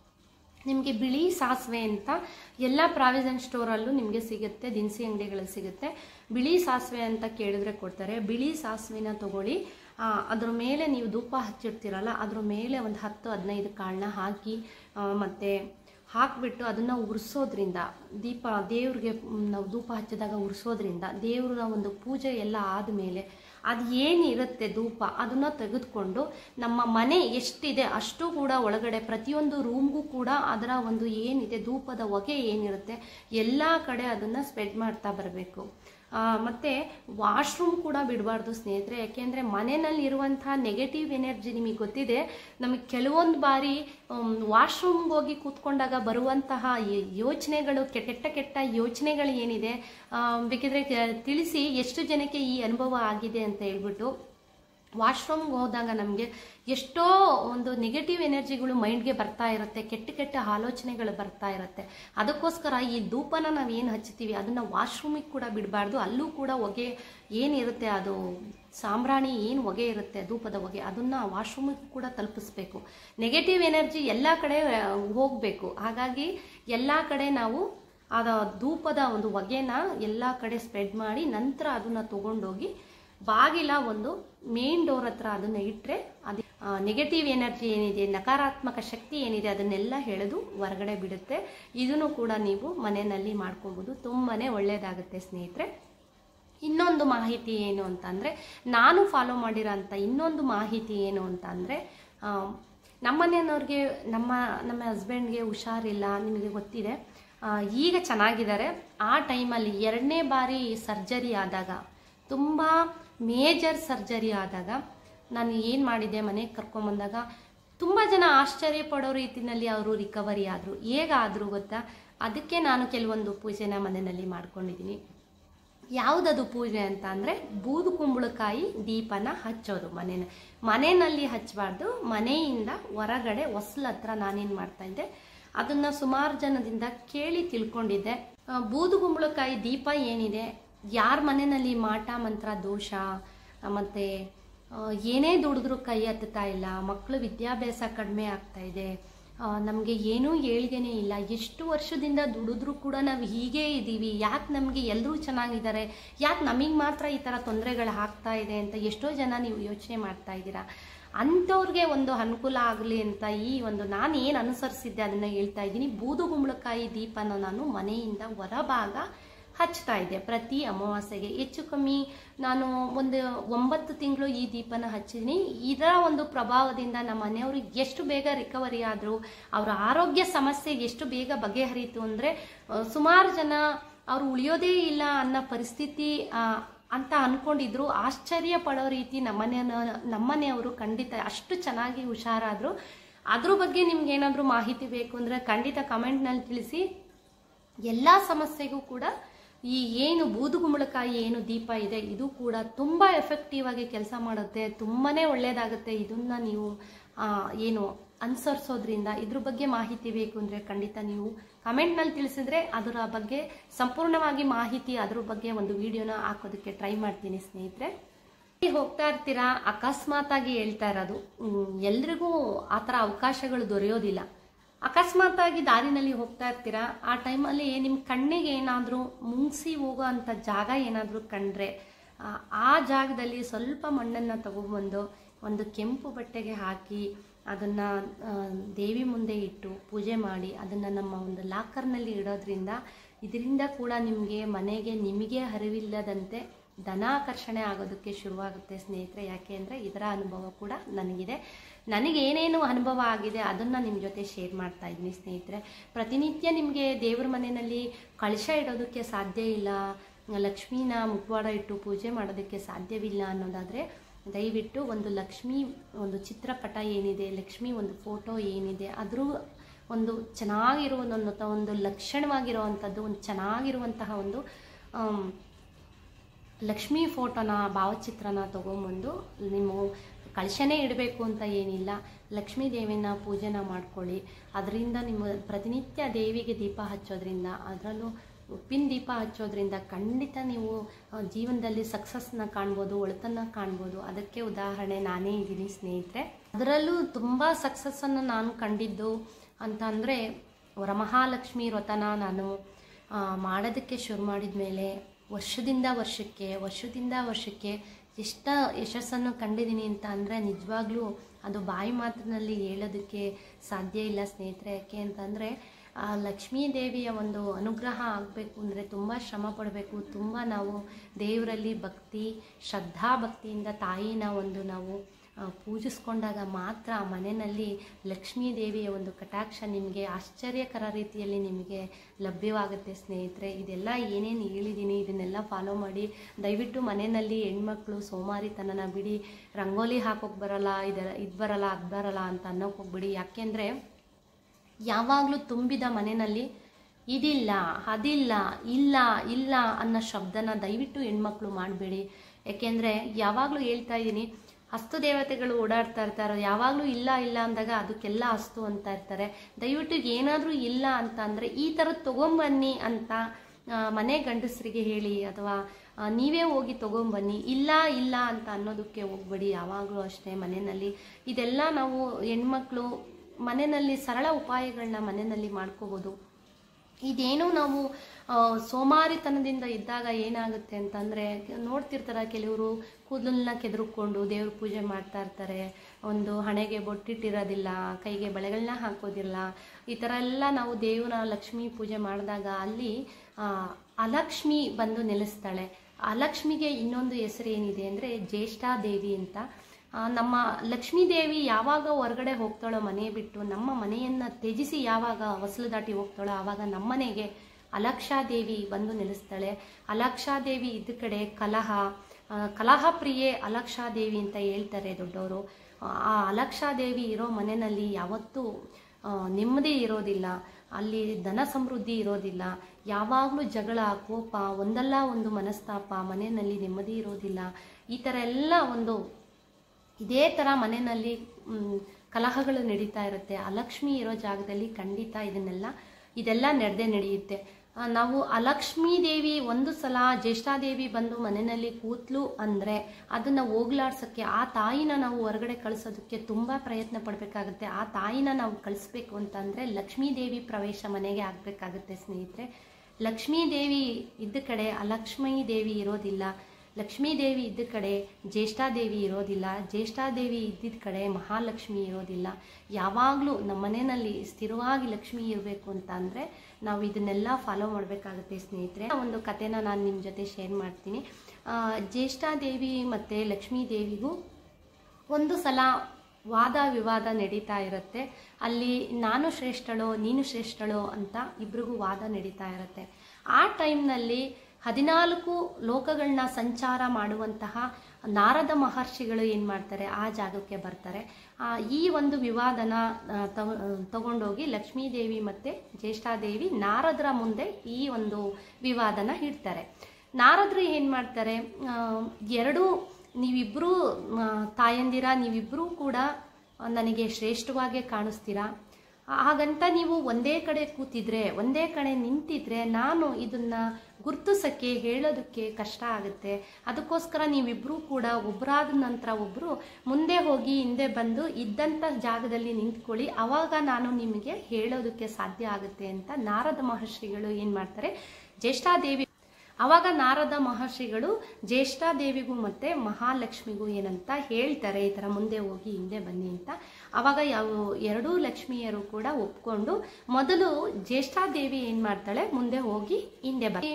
ನಿಮಗೆ ಬಿಳಿ ಸಾಸಿವೆ ಅಂತ ಎಲ್ಲ ಪ್ರಾವಿಷನ್ ಸ್ಟೋರಲ್ಲೂ ನಿಮಗೆ ಸಿಗುತ್ತೆ ದಿನಸಿ ಅಂಗಡಿಗಳಲ್ಲಿ ಸಿಗುತ್ತೆ ಬಿಳಿ ಸಾಸಿವೆ ಅಂತ ಕೇಳಿದ್ರೆ ಕೊಡ್ತಾರೆ ಬಿಳಿ ಸಾಸಿವೆನ ತಗೊಳ್ಳಿ ಆ, ಅದ್ರ ಮೇಲೆ ನೀವು ಧೂಪ ಹಚ್ಚಿರ್ತೀರಲ್ಲ ಅದ್ರ ಮೇಲೆ ಒಂದು ಹತ್ತು ಹದಿನೈದು ಕಾಳನ್ನ ಹಾಕಿ ಆ, ಮತ್ತೆ ಹಾಕಿಬಿಟ್ಟು ಅದನ್ನು ಉರಿಸೋದ್ರಿಂದ ದೀಪ ದೇವ್ರಿಗೆ ಮ್, ನಾವು ಧೂಪ ಹಚ್ಚಿದಾಗ ಉರಿಸೋದ್ರಿಂದ ದೇವ್ರ ಒಂದು ಪೂಜೆ ಎಲ್ಲ ಆದಮೇಲೆ ಅದು ಏನಿರುತ್ತೆ ಧೂಪ ಅದನ್ನು ತೆಗೆದುಕೊಂಡು ನಮ್ಮ ಮನೆ ಎಷ್ಟಿದೆ ಅಷ್ಟು ಕೂಡ ಒಳಗಡೆ ಪ್ರತಿಯೊಂದು ರೂಮ್ಗೂ ಕೂಡ ಅದರ ಒಂದು ಏನಿದೆ ಧೂಪದ ಹೊಗೆ ಏನಿರುತ್ತೆ ಎಲ್ಲ ಕಡೆ ಅದನ್ನು ಸ್ಪ್ರೆಡ್ ಮಾಡ್ತಾ ಬರಬೇಕು ಮತ್ತು ವಾಶ್ರೂಮ್ ಕೂಡ ಬಿಡಬಾರ್ದು ಸ್ನೇಹಿತರೆ ಯಾಕೆಂದರೆ ಮನೆಯಲ್ಲಿ ಇರುವಂತಹ ನೆಗೆಟಿವ್ ಎನರ್ಜಿ ನಿಮಗೆ ಗೊತ್ತಿದೆ ನಮಗೆ ಕೆಲವೊಂದು ಬಾರಿ ವಾಶ್ರೂಮ್ಗೆ ಹೋಗಿ ಕೂತ್ಕೊಂಡಾಗ ಬರುವಂತಹ ಈ ಯೋಚನೆಗಳು ಕೆ- ಕೆಟ್ಟ ಕೆಟ್ಟ ಯೋಚನೆಗಳು ಏನಿದೆ ಆ, ಬೇಕಿದ್ರೆ ಕೆ- ತಿಳಿಸಿ ಎಷ್ಟು ಜನಕ್ಕೆ ಈ ಅನುಭವ ಆಗಿದೆ ಅಂತ ಹೇಳ್ಬಿಟ್ಟು ವಾಶ್ರೂಮ್ಗೆ ಹೋದಾಗ ನಮಗೆ ಎಷ್ಟೋ ಒಂದು ನೆಗೆಟಿವ್ ಎನರ್ಜಿಗಳು ಮೈಂಡ್ಗೆ ಬರ್ತಾ ಇರುತ್ತೆ ಕೆಟ್ಟ ಕೆಟ್ಟ ಆಲೋಚನೆಗಳು ಬರ್ತಾ ಇರುತ್ತೆ ಅದಕ್ಕೋಸ್ಕರ ಈ ಧೂಪನ ನಾವು ಏನು ಹಚ್ತೀವಿ ಅದನ್ನು ವಾಶ್ರೂಮಿಗೆ ಕೂಡ ಬಿಡಬಾರ್ದು ಅಲ್ಲೂ ಕೂಡ ಹೊಗೆ ಏನಿರುತ್ತೆ ಅದು ಸಾಂಬ್ರಾಣಿ ಏನು ಹೊಗೆ ಇರುತ್ತೆ ಧೂಪದ ಹೊಗೆ ಅದನ್ನು ವಾಶ್ರೂಮಿಗೆ ಕೂಡ ತಲುಪಿಸ್ಬೇಕು ನೆಗೆಟಿವ್ ಎನರ್ಜಿ ಎಲ್ಲ ಕಡೆ ಹೋಗಬೇಕು ಹಾಗಾಗಿ ಎಲ್ಲ ಕಡೆ ನಾವು ಅದ ಧೂಪದ ಒಂದು ಹೊಗೆನ ಎಲ್ಲ ಕಡೆ ಸ್ಪ್ರೆಡ್ ಮಾಡಿ ನಂತರ ಅದನ್ನು ತಗೊಂಡೋಗಿ ಬಾಗಿಲ ಒಂದು ಮೇನ್ ಡೋರ್ ಹತ್ರ ಅದನ್ನ ಇಟ್ಟರೆ ಅದು ನೆಗೆಟಿವ್ ಎನರ್ಜಿ ಏನಿದೆ ನಕಾರಾತ್ಮಕ ಶಕ್ತಿ ಏನಿದೆ ಅದನ್ನೆಲ್ಲ ಎಳೆದು ಹೊರಗಡೆ ಬಿಡುತ್ತೆ ಇದನ್ನು ಕೂಡ ನೀವು ಮನೆಯಲ್ಲಿ ಮಾಡ್ಕೊಬೋದು ತುಂಬಾನೇ ಒಳ್ಳೆಯದಾಗುತ್ತೆ ಸ್ನೇಹಿತರೆ ಇನ್ನೊಂದು ಮಾಹಿತಿ ಏನು ಅಂತಂದರೆ ನಾನು ಫಾಲೋ ಮಾಡಿರೋಂಥ ಇನ್ನೊಂದು ಮಾಹಿತಿ ಏನು ಅಂತಂದರೆ ನಮ್ಮನೆಯವ್ರಿಗೆ ನಮ್ಮ ನಮ್ಮ ಹಸ್ಬೆಂಡ್ಗೆ ಹುಷಾರಿಲ್ಲ ನಿಮಗೆ ಗೊತ್ತಿದೆ ಆ, ಈಗ ಚೆನ್ನಾಗಿದ್ದಾರೆ ಆ ಟೈಮಲ್ಲಿ ಎರಡನೇ ಬಾರಿ ಸರ್ಜರಿ ಆದಾಗ ತುಂಬ ಮೇಜರ್ ಸರ್ಜರಿ ಆದಾಗ ನಾನು ಏನು ಮಾಡಿದೆ ಮನೆಗೆ ಕರ್ಕೊಂಬಂದಾಗ ತುಂಬ ಜನ ಆಶ್ಚರ್ಯ ಪಡೋ ರೀತಿಯಲ್ಲಿ ಅವರು ರಿಕವರಿ ಆದರು ಹೇಗಾದರೂ ಗೊತ್ತಾ ಅದಕ್ಕೆ ನಾನು ಕೆಲವೊಂದು ಪೂಜೆನ ಮನೆಯಲ್ಲಿ ಮಾಡ್ಕೊಂಡಿದ್ದೀನಿ ಯಾವುದದು ಪೂಜೆ ಅಂತ ಅಂದರೆ ಬೂದು ಕುಂಬಳಕಾಯಿ ದೀಪನ ಹಚ್ಚೋದು ಮನೆಯ ಮನೆಯಲ್ಲಿ ಹಚ್ಚಬಾರ್ದು ಮನೆಯಿಂದ ಹೊರಗಡೆ ಹೊಸ್ಲ ಹತ್ರ ನಾನೇನು ಮಾಡ್ತಾ ಇದ್ದೆ ಅದನ್ನು ಸುಮಾರು ಜನದಿಂದ ಕೇಳಿ ತಿಳ್ಕೊಂಡಿದ್ದೆ ಆ, ಬೂದು ಕುಂಬಳಕಾಯಿ ದೀಪ ಏನಿದೆ ಯಾರ ಮನೆಯಲ್ಲಿ ಮಾಟ ಮಂತ್ರ ದೋಷ ಆ, ಮತ್ತೆ ಆ, ಏನೇ ದುಡಿದ್ರೂ ಕೈ ಹತ್ತುತ್ತಾ ಇಲ್ಲ ಮಕ್ಕಳು ವಿದ್ಯಾಭ್ಯಾಸ ಕಡಿಮೆ ಆಗ್ತಾ ಇದೆ ನಮಗೆ ಏನೂ ಏಳ್ಗೆನೇ ಇಲ್ಲ ಎಷ್ಟು ವರ್ಷದಿಂದ ದುಡಿದ್ರೂ ಕೂಡ ನಾವು ಹೀಗೆ ಇದ್ದೀವಿ ಯಾಕೆ ನಮಗೆ ಎಲ್ಲರೂ ಚೆನ್ನಾಗಿದ್ದಾರೆ ಯಾಕೆ ನಮಗೆ ಮಾತ್ರ ಈ ಥರ ತೊಂದರೆಗಳು ಆಗ್ತಾ ಇದೆ ಅಂತ ಎಷ್ಟೋ ಜನ ನೀವು ಯೋಚನೆ ಮಾಡ್ತಾ ಇದ್ದೀರಾ ಅಂಥವ್ರಿಗೆ ಒಂದು ಅನುಕೂಲ ಆಗಲಿ ಅಂತ ಈ ಒಂದು ನಾನು ಏನು ಅನುಸರಿಸಿದ್ದೆ ಅದನ್ನು ಹೇಳ್ತಾ ಇದ್ದೀನಿ ಬೂದು ಗುಂಬಳಕಾಯಿ ದೀಪನ ನಾನು ಮನೆಯಿಂದ ಹೊರಭಾಗ ಹಚ್ತಾ ಇದ್ದೆ ಪ್ರತಿ ಅಮಾವಾಸ್ಯೆಗೆ ಹೆಚ್ಚು ಕಮ್ಮಿ ನಾನು ಒಂದು ಒಂಬತ್ತು ತಿಂಗಳು ಈ ದೀಪನ ಹಚ್ಚಿದ್ದೀನಿ ಇದರ ಒಂದು ಪ್ರಭಾವದಿಂದ ನಮ್ಮ ಮನೆಯವ್ರಿಗೆ ಎಷ್ಟು ಬೇಗ ರಿಕವರಿ ಆದರು ಅವರ ಆರೋಗ್ಯ ಸಮಸ್ಯೆ ಎಷ್ಟು ಬೇಗ ಬಗೆಹರಿತು ಅಂದರೆ ಸುಮಾರು ಜನ ಅವರು ಉಳಿಯೋದೇ ಇಲ್ಲ ಅನ್ನೋ ಪರಿಸ್ಥಿತಿ ಆ, ಅಂತ ಅನ್ಕೊಂಡಿದ್ರು ಆಶ್ಚರ್ಯ ಪಡೋ ರೀತಿ ನಮ್ಮನೆ ನಮ್ಮನೆಯವರು ಖಂಡಿತ ಅಷ್ಟು ಚೆನ್ನಾಗಿ ಹುಷಾರಾದರು ಅದ್ರ ಬಗ್ಗೆ ನಿಮ್ಗೆ ಏನಾದರೂ ಮಾಹಿತಿ ಬೇಕು ಅಂದರೆ ಖಂಡಿತ ಕಮೆಂಟ್ನಲ್ಲಿ ತಿಳಿಸಿ ಎಲ್ಲ ಸಮಸ್ಯೆಗೂ ಕೂಡ ಈ ಏನು ಬೂದುಗುಂಬಳಕಾಯಿ ಏನು ದೀಪ ಇದೆ ಇದು ಕೂಡ ತುಂಬ ಎಫೆಕ್ಟಿವ್ ಆಗಿ ಕೆಲಸ ಮಾಡುತ್ತೆ ತುಂಬಾನೇ ಒಳ್ಳೆಯದಾಗುತ್ತೆ ಇದನ್ನ ನೀವು ಆ, ಏನು ಅನುಸರಿಸೋದ್ರಿಂದ ಇದ್ರ ಬಗ್ಗೆ ಮಾಹಿತಿ ಬೇಕು ಅಂದರೆ ಖಂಡಿತ ನೀವು ಕಮೆಂಟ್ನಲ್ಲಿ ತಿಳಿಸಿದ್ರೆ ಅದರ ಬಗ್ಗೆ ಸಂಪೂರ್ಣವಾಗಿ ಮಾಹಿತಿ ಅದ್ರ ಬಗ್ಗೆ ಒಂದು ವಿಡಿಯೋನ ಹಾಕೋದಕ್ಕೆ ಟ್ರೈ ಮಾಡ್ತೀನಿ ಸ್ನೇಹಿತರೆ ಹೋಗ್ತಾ ಇರ್ತೀರಾ ಅಕಸ್ಮಾತ್ ಆಗಿ ಹೇಳ್ತಾ ಇರೋದು ಹ್ಮ್, ಎಲ್ರಿಗೂ ಆ ಥರ ಅವಕಾಶಗಳು ದೊರೆಯೋದಿಲ್ಲ ಅಕಸ್ಮಾತ್ ಆಗಿ ದಾರಿನಲ್ಲಿ ಹೋಗ್ತಾ ಇರ್ತೀರಾ ಆ ಟೈಮಲ್ಲಿ ನಿಮ್ಮ ಕಣ್ಣಿಗೆ ಏನಾದರೂ ಮುಂಗ್ಸಿ ಹೋಗೋ ಅಂಥ ಜಾಗ ಏನಾದರೂ ಕಂಡ್ರೆ ಆ, ಆ ಜಾಗದಲ್ಲಿ ಸ್ವಲ್ಪ ಮಣ್ಣನ್ನು ತಗೊಬಂದು ಒಂದು ಕೆಂಪು ಬಟ್ಟೆಗೆ ಹಾಕಿ ಅದನ್ನು ದೇವಿ ಮುಂದೆ ಇಟ್ಟು ಪೂಜೆ ಮಾಡಿ ಅದನ್ನು ನಮ್ಮ ಒಂದು ಲಾಕರ್ನಲ್ಲಿ ಇಡೋದ್ರಿಂದ ಇದರಿಂದ ಕೂಡ ನಿಮಗೆ ಮನೆಗೆ ನಿಮಗೆ ಅರಿವಿಲ್ಲದಂತೆ ಧನಾಕರ್ಷಣೆ ಆಗೋದಕ್ಕೆ ಶುರುವಾಗುತ್ತೆ ಸ್ನೇಹಿತರೆ ಯಾಕೆ ಅಂದರೆ ಇದರ ಅನುಭವ ಕೂಡ ನನಗಿದೆ ನನಗೆ ಏನೇನು ಅನುಭವ ಆಗಿದೆ ಅದನ್ನು ನಿಮ್ಮ ಜೊತೆ ಶೇರ್ ಮಾಡ್ತಾ ಇದ್ದೀನಿ ಸ್ನೇಹಿತರೆ ಪ್ರತಿನಿತ್ಯ ನಿಮಗೆ ದೇವ್ರ ಮನೆಯಲ್ಲಿ ಕಳಶ ಇಡೋದಕ್ಕೆ ಸಾಧ್ಯ ಇಲ್ಲ ಲಕ್ಷ್ಮೀನ ಮುಖವಾಡ ಇಟ್ಟು ಪೂಜೆ ಮಾಡೋದಕ್ಕೆ ಸಾಧ್ಯವಿಲ್ಲ ಅನ್ನೋದಾದರೆ ದಯವಿಟ್ಟು ಒಂದು ಲಕ್ಷ್ಮಿ ಒಂದು ಚಿತ್ರಪಟ ಏನಿದೆ ಲಕ್ಷ್ಮಿ ಒಂದು ಫೋಟೋ ಏನಿದೆ ಅದ್ರ ಒಂದು ಚೆನ್ನಾಗಿರೋ ಒಂದು ಒಂದು ಲಕ್ಷಣವಾಗಿರುವಂಥದ್ದು ಒಂದು ಚೆನ್ನಾಗಿರುವಂತಹ ಒಂದು ಆಮ್, ಲಕ್ಷ್ಮೀ ಫೋಟೋನ ಭಾವಚಿತ್ರನ ತೊಗೊಂಬಂದು ನೀವು ಕಳಶನೇ ಇಡಬೇಕು ಅಂತ ಏನಿಲ್ಲ ಲಕ್ಷ್ಮೀ ದೇವಿನ ಪೂಜೆನ ಮಾಡ್ಕೊಳ್ಳಿ ಅದರಿಂದ ನಿಮ್ಮ ಪ್ರತಿನಿತ್ಯ ದೇವಿಗೆ ದೀಪ ಹಚ್ಚೋದ್ರಿಂದ ಅದರಲ್ಲೂ ಉಪ್ಪಿನ ದೀಪ ಹಚ್ಚೋದ್ರಿಂದ ಖಂಡಿತ ನೀವು ಆ, ಜೀವನದಲ್ಲಿ ಸಕ್ಸಸ್ನ ಕಾಣ್ಬೋದು ಒಳಿತನ್ನ ಕಾಣ್ಬೋದು ಅದಕ್ಕೆ ಉದಾಹರಣೆ ನಾನೇ ಇದ್ದೀನಿ ಸ್ನೇಹಿತರೆ ಅದರಲ್ಲೂ ತುಂಬ ಸಕ್ಸಸ್ಸನ್ನು ನಾನು ಕಂಡಿದ್ದು ಅಂತ ಅಂದರೆ ವರಮಹಾಲಕ್ಷ್ಮಿ ವ್ರತನ ನಾನು ಆ, ಮಾಡೋದಕ್ಕೆ ಶುರು ಮಾಡಿದ ಮೇಲೆ ವರ್ಷದಿಂದ ವರ್ಷಕ್ಕೆ ವರ್ಷದಿಂದ ವರ್ಷಕ್ಕೆ ಎಷ್ಟ ಯಶಸ್ಸನ್ನು ಕಂಡಿದ್ದೀನಿ ಅಂತ ಅಂದರೆ ನಿಜವಾಗ್ಲೂ ಅದು ಬಾಯಿ ಮಾತಿನಲ್ಲಿ ಹೇಳೋದಕ್ಕೆ ಸಾಧ್ಯ ಇಲ್ಲ ಸ್ನೇಹಿತರೆ ಯಾಕೆ ಅಂತಂದರೆ ಆ ಲಕ್ಷ್ಮೀ ದೇವಿಯ ಒಂದು ಅನುಗ್ರಹ ಆಗಬೇಕು ಅಂದರೆ ತುಂಬ ಶ್ರಮ ಪಡಬೇಕು ತುಂಬ ನಾವು ದೇವರಲ್ಲಿ ಭಕ್ತಿ ಶ್ರದ್ಧಾ ಭಕ್ತಿಯಿಂದ ತಾಯಿನ ಒಂದು ನಾವು ಆ, ಪೂಜಿಸ್ಕೊಂಡಾಗ ಮಾತ್ರ ಆ ಮನೆಯಲ್ಲಿ ಲಕ್ಷ್ಮೀ ದೇವಿಯ ಒಂದು ಕಟಾಕ್ಷ ನಿಮಗೆ ಆಶ್ಚರ್ಯಕರ ರೀತಿಯಲ್ಲಿ ನಿಮಗೆ ಲಭ್ಯವಾಗುತ್ತೆ ಸ್ನೇಹಿತರೆ ಇದೆಲ್ಲ ಏನೇನು ಹೇಳಿದ್ದೀನಿ ಇದನ್ನೆಲ್ಲ ಫಾಲೋ ಮಾಡಿ ದಯವಿಟ್ಟು ಮನೆಯಲ್ಲಿ ಹೆಣ್ಮಕ್ಳು ಸೋಮಾರಿತನನ ಬಿಡಿ ರಂಗೋಲಿ ಹಾಕೋಕೆ ಬರಲ್ಲ ಇದೆಲ್ಲ ಇದು ಬರಲ್ಲ ಅದು ಬರಲ್ಲ ಅಂತ ಅನ್ನೋಕೆ ಹೋಗ್ಬಿಡಿ ಯಾಕೆಂದರೆ ಯಾವಾಗಲೂ ತುಂಬಿದ ಮನೆಯಲ್ಲಿ ಇದಿಲ್ಲ ಅದಿಲ್ಲ ಇಲ್ಲ ಇಲ್ಲ ಅನ್ನೋ ಶಬ್ದನ ದಯವಿಟ್ಟು ಹೆಣ್ಮಕ್ಳು ಮಾಡಬೇಡಿ ಯಾಕೆಂದರೆ ಯಾವಾಗಲೂ ಹೇಳ್ತಾ ಇದ್ದೀನಿ ಹಸ್ತು ದೇವತೆಗಳು ಓಡಾಡ್ತಾ ಇರ್ತಾರೆ ಯಾವಾಗಲೂ ಇಲ್ಲ ಇಲ್ಲ ಅಂದಾಗ ಅದಕ್ಕೆಲ್ಲ ಹಸ್ತು ಅಂತ ಇರ್ತಾರೆ ದಯವಿಟ್ಟು ಏನಾದರೂ ಇಲ್ಲ ಅಂತ ಅಂದರೆ ಈ ಥರದ್ದು ತೊಗೊಂಬನ್ನಿ ಅಂತ ಆ, ಮನೆ ಗಂಡಸರಿಗೆ ಹೇಳಿ ಅಥವಾ ಆ, ನೀವೇ ಹೋಗಿ ತೊಗೊಂಬನ್ನಿ ಇಲ್ಲ ಇಲ್ಲ ಅಂತ ಅನ್ನೋದಕ್ಕೆ ಹೋಗ್ಬೇಡಿ ಯಾವಾಗಲೂ ಅಷ್ಟೇ ಮನೆಯಲ್ಲಿ ಇದೆಲ್ಲ ನಾವು ಹೆಣ್ಮಕ್ಳು ಮನೆಯಲ್ಲಿ ಸರಳ ಉಪಾಯಗಳನ್ನ ಮನೆಯಲ್ಲಿ ಮಾಡ್ಕೋಬೋದು ಇದೇನು ನಾವು ಆ, ಸೋಮಾರಿತನದಿಂದ ಇದ್ದಾಗ ಏನಾಗುತ್ತೆ ಅಂತಂದರೆ ನೋಡ್ತಿರ್ತಾರೆ ಕೆಲವರು ಕೂದಲನ್ನ ಕೆದರ್ಕೊಂಡು ದೇವ್ರ ಪೂಜೆ ಮಾಡ್ತಾ ಇರ್ತಾರೆ ಒಂದು ಹಣೆಗೆ ಬೊಟ್ಟಿಟ್ಟಿರೋದಿಲ್ಲ ಕೈಗೆ ಬಳೆಗಳನ್ನ ಹಾಕೋದಿಲ್ಲ ಈ ಥರ ಎಲ್ಲ ನಾವು ದೇವರ ಲಕ್ಷ್ಮೀ ಪೂಜೆ ಮಾಡಿದಾಗ ಅಲ್ಲಿ ಆ, ಅಲಕ್ಷ್ಮಿ ಬಂದು ನೆಲೆಸ್ತಾಳೆ ಅಲಕ್ಷ್ಮಿಗೆ ಇನ್ನೊಂದು ಹೆಸರು ಏನಿದೆ ಅಂದರೆ ಜ್ಯೇಷ್ಠಾದೇವಿ ಅಂತ ಆ, ನಮ್ಮ ಲಕ್ಷ್ಮೀ ದೇವಿ ಯಾವಾಗ ಹೊರಗಡೆ ಹೋಗ್ತಾಳೋ ಮನೆ ಬಿಟ್ಟು ನಮ್ಮ ಮನೆಯನ್ನು ತ್ಯಜಿಸಿ ಯಾವಾಗ ಹೊಸಲು ದಾಟಿ ಹೋಗ್ತಾಳೋ ಆವಾಗ ನಮ್ಮನೆಗೆ ಅಲಕ್ಷಾದೇವಿ ಬಂದು ನೆಲೆಸ್ತಾಳೆ ಅಲಕ್ಷಾದೇವಿ ಇದ್ದ ಕಡೆ ಕಲಹ ಆ, ಕಲಹ ಪ್ರಿಯೆ ಅಲಕ್ಷಾದೇವಿ ಅಂತ ಹೇಳ್ತಾರೆ ದೊಡ್ಡವರು ಆ ಅಲಕ್ಷಾದೇವಿ ಇರೋ ಮನೆಯಲ್ಲಿ ಯಾವತ್ತೂ ಆ, ನೆಮ್ಮದಿ ಇರೋದಿಲ್ಲ ಅಲ್ಲಿ ಧನ ಸಮೃದ್ಧಿ ಇರೋದಿಲ್ಲ ಯಾವಾಗಲೂ ಜಗಳ ಕೋಪ ಒಂದಲ್ಲ ಒಂದು ಮನಸ್ತಾಪ ಮನೆಯಲ್ಲಿ ನೆಮ್ಮದಿ ಇರೋದಿಲ್ಲ ಈ ಥರ ಎಲ್ಲ ಒಂದು ಇದೇ ಥರ ಮನೆಯಲ್ಲಿ ಮ್, ಕಲಹಗಳು ನಡೀತಾ ಇರುತ್ತೆ ಅಲಕ್ಷ್ಮಿ ಇರೋ ಜಾಗದಲ್ಲಿ ಖಂಡಿತ ಇದನ್ನೆಲ್ಲ ಇದೆಲ್ಲ ನಡೆದೇ ನಡೆಯುತ್ತೆ ಆ, ನಾವು ಅಲಕ್ಷ್ಮೀ ದೇವಿ ಒಂದು ಸಲ ಜ್ಯೇಷ್ಠಾದೇವಿ ಬಂದು ಮನೆಯಲ್ಲಿ ಕೂತ್ಲು ಅಂದರೆ ಅದನ್ನು ಹೋಗ್ಲಾಡ್ಸೋಕ್ಕೆ ಆ ತಾಯಿನ ನಾವು ಹೊರಗಡೆ ಕಳಿಸೋದಕ್ಕೆ ತುಂಬ ಪ್ರಯತ್ನ ಪಡಬೇಕಾಗುತ್ತೆ ಆ ತಾಯಿನ ನಾವು ಕಳಿಸ್ಬೇಕು ಅಂತಂದರೆ ಲಕ್ಷ್ಮೀ ದೇವಿ ಪ್ರವೇಶ ಮನೆಗೆ ಆಗಬೇಕಾಗುತ್ತೆ ಸ್ನೇಹಿತರೆ ಲಕ್ಷ್ಮೀ ದೇವಿ ಇದ್ದ ಕಡೆ ಅಲಕ್ಷ್ಮೀ ದೇವಿ ಇರೋದಿಲ್ಲ ಲಕ್ಷ್ಮೀ ದೇವಿ ಇದ್ದ ಕಡೆ ಜ್ಯೇಷ್ಠಾದೇವಿ ಇರೋದಿಲ್ಲ ಜ್ಯೇಷ್ಠಾದೇವಿ ಇದ್ದಿದ್ದ ಕಡೆ ಮಹಾಲಕ್ಷ್ಮಿ ಇರೋದಿಲ್ಲ ಯಾವಾಗಲೂ ನಮ್ಮ ಮನೆಯಲ್ಲಿ ಸ್ಥಿರವಾಗಿ ಲಕ್ಷ್ಮಿ ಇರಬೇಕು ಅಂತ ಅಂದರೆ ನಾವು ಇದನ್ನೆಲ್ಲ ಫಾಲೋ ಮಾಡಬೇಕಾಗುತ್ತೆ ಸ್ನೇಹಿತರೆ ಒಂದು ಕಥೆನ ನಾನು ನಿಮ್ಮ ಜೊತೆ ಶೇರ್ ಮಾಡ್ತೀನಿ ಆ, ಜ್ಯೇಷ್ಠಾದೇವಿ ಮತ್ತು ಲಕ್ಷ್ಮೀ ದೇವಿಗೂ ಒಂದು ಸಲ ವಾದ ವಿವಾದ ನಡೀತಾ ಇರುತ್ತೆ ಅಲ್ಲಿ ನಾನು ಶ್ರೇಷ್ಠಳೋ ನೀನು ಶ್ರೇಷ್ಠಳೋ ಅಂತ ಇಬ್ರಿಗೂ ವಾದ ನಡೀತಾ ಇರುತ್ತೆ ಆ ಟೈಮ್ನಲ್ಲಿ ಹದಿನಾಲ್ಕು ಲೋಕಗಳನ್ನ ಸಂಚಾರ ಮಾಡುವಂತಹ ನಾರದ ಮಹರ್ಷಿಗಳು ಏನು ಮಾಡ್ತಾರೆ ಆ ಜಾಗಕ್ಕೆ ಬರ್ತಾರೆ ಆ, ಈ ಒಂದು ವಿವಾದನ ಆ, ತಗೊ- ತಗೊಂಡೋಗಿ ಲಕ್ಷ್ಮೀದೇವಿ ಮತ್ತು ಜ್ಯೇಷ್ಠಾದೇವಿ ನಾರದರ ಮುಂದೆ ಈ ಒಂದು ವಿವಾದನ ಇಡ್ತಾರೆ ನಾರದ್ರು ಏನು ಮಾಡ್ತಾರೆ ಆ, ಎರಡೂ ನೀವಿಬ್ಬರೂ ತಾಯಂದಿರ ನೀವಿಬ್ಬರೂ ಕೂಡ ನನಗೆ ಶ್ರೇಷ್ಠವಾಗಿ ಕಾಣಿಸ್ತೀರಾ ಹಾಗಂತ ನೀವು ಒಂದೇ ಕಡೆ ಕೂತಿದ್ರೆ ಒಂದೇ ಕಡೆ ನಿಂತಿದ್ರೆ ನಾನು ಇದನ್ನ ಗುರ್ತಿಸೋಕ್ಕೆ ಹೇಳೋದಕ್ಕೆ ಕಷ್ಟ ಆಗುತ್ತೆ ಅದಕ್ಕೋಸ್ಕರ ನೀವಿಬ್ಬರೂ ಕೂಡ ಒಬ್ಬರಾದ ನಂತರ ಒಬ್ಬರು ಮುಂದೆ ಹೋಗಿ ಹಿಂದೆ ಬಂದು ಇದ್ದಂಥ ಜಾಗದಲ್ಲಿ ನಿಂತ್ಕೊಳ್ಳಿ ಆವಾಗ ನಾನು ನಿಮಗೆ ಹೇಳೋದಕ್ಕೆ ಸಾಧ್ಯ ಆಗುತ್ತೆ ಅಂತ ನಾರದ ಮಹರ್ಷಿಗಳು ಏನು ಮಾಡ್ತಾರೆ ಜ್ಯೇಷ್ಠಾದೇವಿ ಅವಾಗ ನಾರದ ಮಹರ್ಷಿಗಳು ಜ್ಯೇಷ್ಠಾದೇವಿಗೂ ಮತ್ತೆ ಮಹಾಲಕ್ಷ್ಮಿಗೂ ಏನಂತ ಹೇಳ್ತಾರೆ ಈ ಥರ ಮುಂದೆ ಹೋಗಿ ಹಿಂದೆ ಬನ್ನಿ ಅಂತ ಅವಾಗ ಯಾವ ಎರಡೂ ಲಕ್ಷ್ಮಿಯರು ಕೂಡ ಒಪ್ಕೊಂಡು ಮೊದಲು ಜ್ಯೇಷ್ಠಾದೇವಿ ಏನು ಮಾಡ್ತಾಳೆ ಮುಂದೆ ಹೋಗಿ ಹಿಂದೆ ಬನ್ನಿ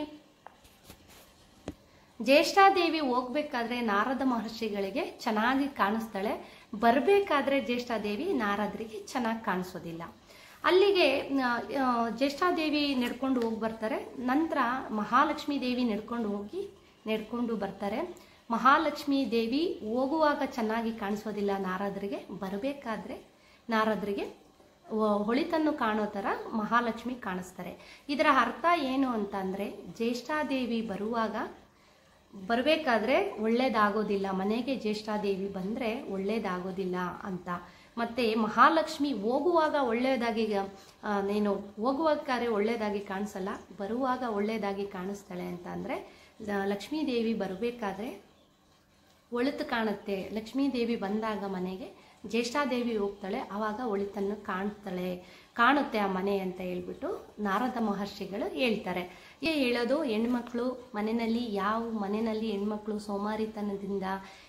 ಜ್ಯೇಷ್ಠಾದೇವಿ ಹೋಗ್ಬೇಕಾದ್ರೆ ನಾರದ ಮಹರ್ಷಿಗಳಿಗೆ ಚೆನ್ನಾಗಿ ಕಾಣಿಸ್ತಾಳೆ ಬರಬೇಕಾದ್ರೆ ಜ್ಯೇಷ್ಠಾದೇವಿ ನಾರದರಿಗೆ ಚೆನ್ನಾಗಿ ಕಾಣಿಸೋದಿಲ್ಲ ಅಲ್ಲಿಗೆ ಆ, ಆ, ಜ್ಯೇಷ್ಠಾದೇವಿ ನಡ್ಕೊಂಡು ಹೋಗಿ ಬರ್ತಾರೆ ನಂತರ ಮಹಾಲಕ್ಷ್ಮೀ ದೇವಿ ನಡ್ಕೊಂಡು ಹೋಗಿ ನಡ್ಕೊಂಡು ಬರ್ತಾರೆ ಮಹಾಲಕ್ಷ್ಮೀ ದೇವಿ ಹೋಗುವಾಗ ಚೆನ್ನಾಗಿ ಕಾಣಿಸೋದಿಲ್ಲ ನಾರದರಿಗೆ ಬರಬೇಕಾದ್ರೆ ನಾರದರಿಗೆ ಒ- ಹೊಳಿತನ್ನು ಕಾಣೋ ಥರ ಮಹಾಲಕ್ಷ್ಮಿ ಕಾಣಿಸ್ತಾರೆ ಇದರ ಅರ್ಥ ಏನು ಅಂತ ಅಂದರೆ ಜ್ಯೇಷ್ಠಾದೇವಿ ಬರುವಾಗ ಬರಬೇಕಾದ್ರೆ ಒಳ್ಳೇದಾಗೋದಿಲ್ಲ ಮನೆಗೆ ಜ್ಯೇಷ್ಠಾದೇವಿ ಬಂದರೆ ಒಳ್ಳೇದಾಗೋದಿಲ್ಲ ಅಂತ ಮತ್ತು ಮಹಾಲಕ್ಷ್ಮಿ ಹೋಗುವಾಗ ಒಳ್ಳೆಯದಾಗಿ ಆ, ನೀನು ಹೋಗುವಾಗಾರೆ ಒಳ್ಳೆಯದಾಗಿ ಕಾಣಿಸಲ್ಲ ಬರುವಾಗ ಒಳ್ಳೆಯದಾಗಿ ಕಾಣಿಸ್ತಾಳೆ ಅಂತ ಅಂದರೆ ಲಕ್ಷ್ಮೀ ದೇವಿ ಬರಬೇಕಾದ್ರೆ ಒಳಿತು ಕಾಣುತ್ತೆ ಲಕ್ಷ್ಮೀ ದೇವಿ ಬಂದಾಗ ಮನೆಗೆ ಜ್ಯೇಷ್ಠಾದೇವಿ ಹೋಗ್ತಾಳೆ ಆವಾಗ ಒಳಿತನ್ನು ಕಾಣ್ತಾಳೆ ಕಾಣುತ್ತೆ ಆ ಮನೆ ಅಂತ ಹೇಳ್ಬಿಟ್ಟು ನಾರದ ಮಹರ್ಷಿಗಳು ಹೇಳ್ತಾರೆ ಏ ಹೇಳೋದು ಹೆಣ್ಮಕ್ಳು ಮನೆಯಲ್ಲಿ ಯಾವ ಮನೆಯಲ್ಲಿ ಹೆಣ್ಮಕ್ಳು ಸೋಮಾರಿತನದಿಂದ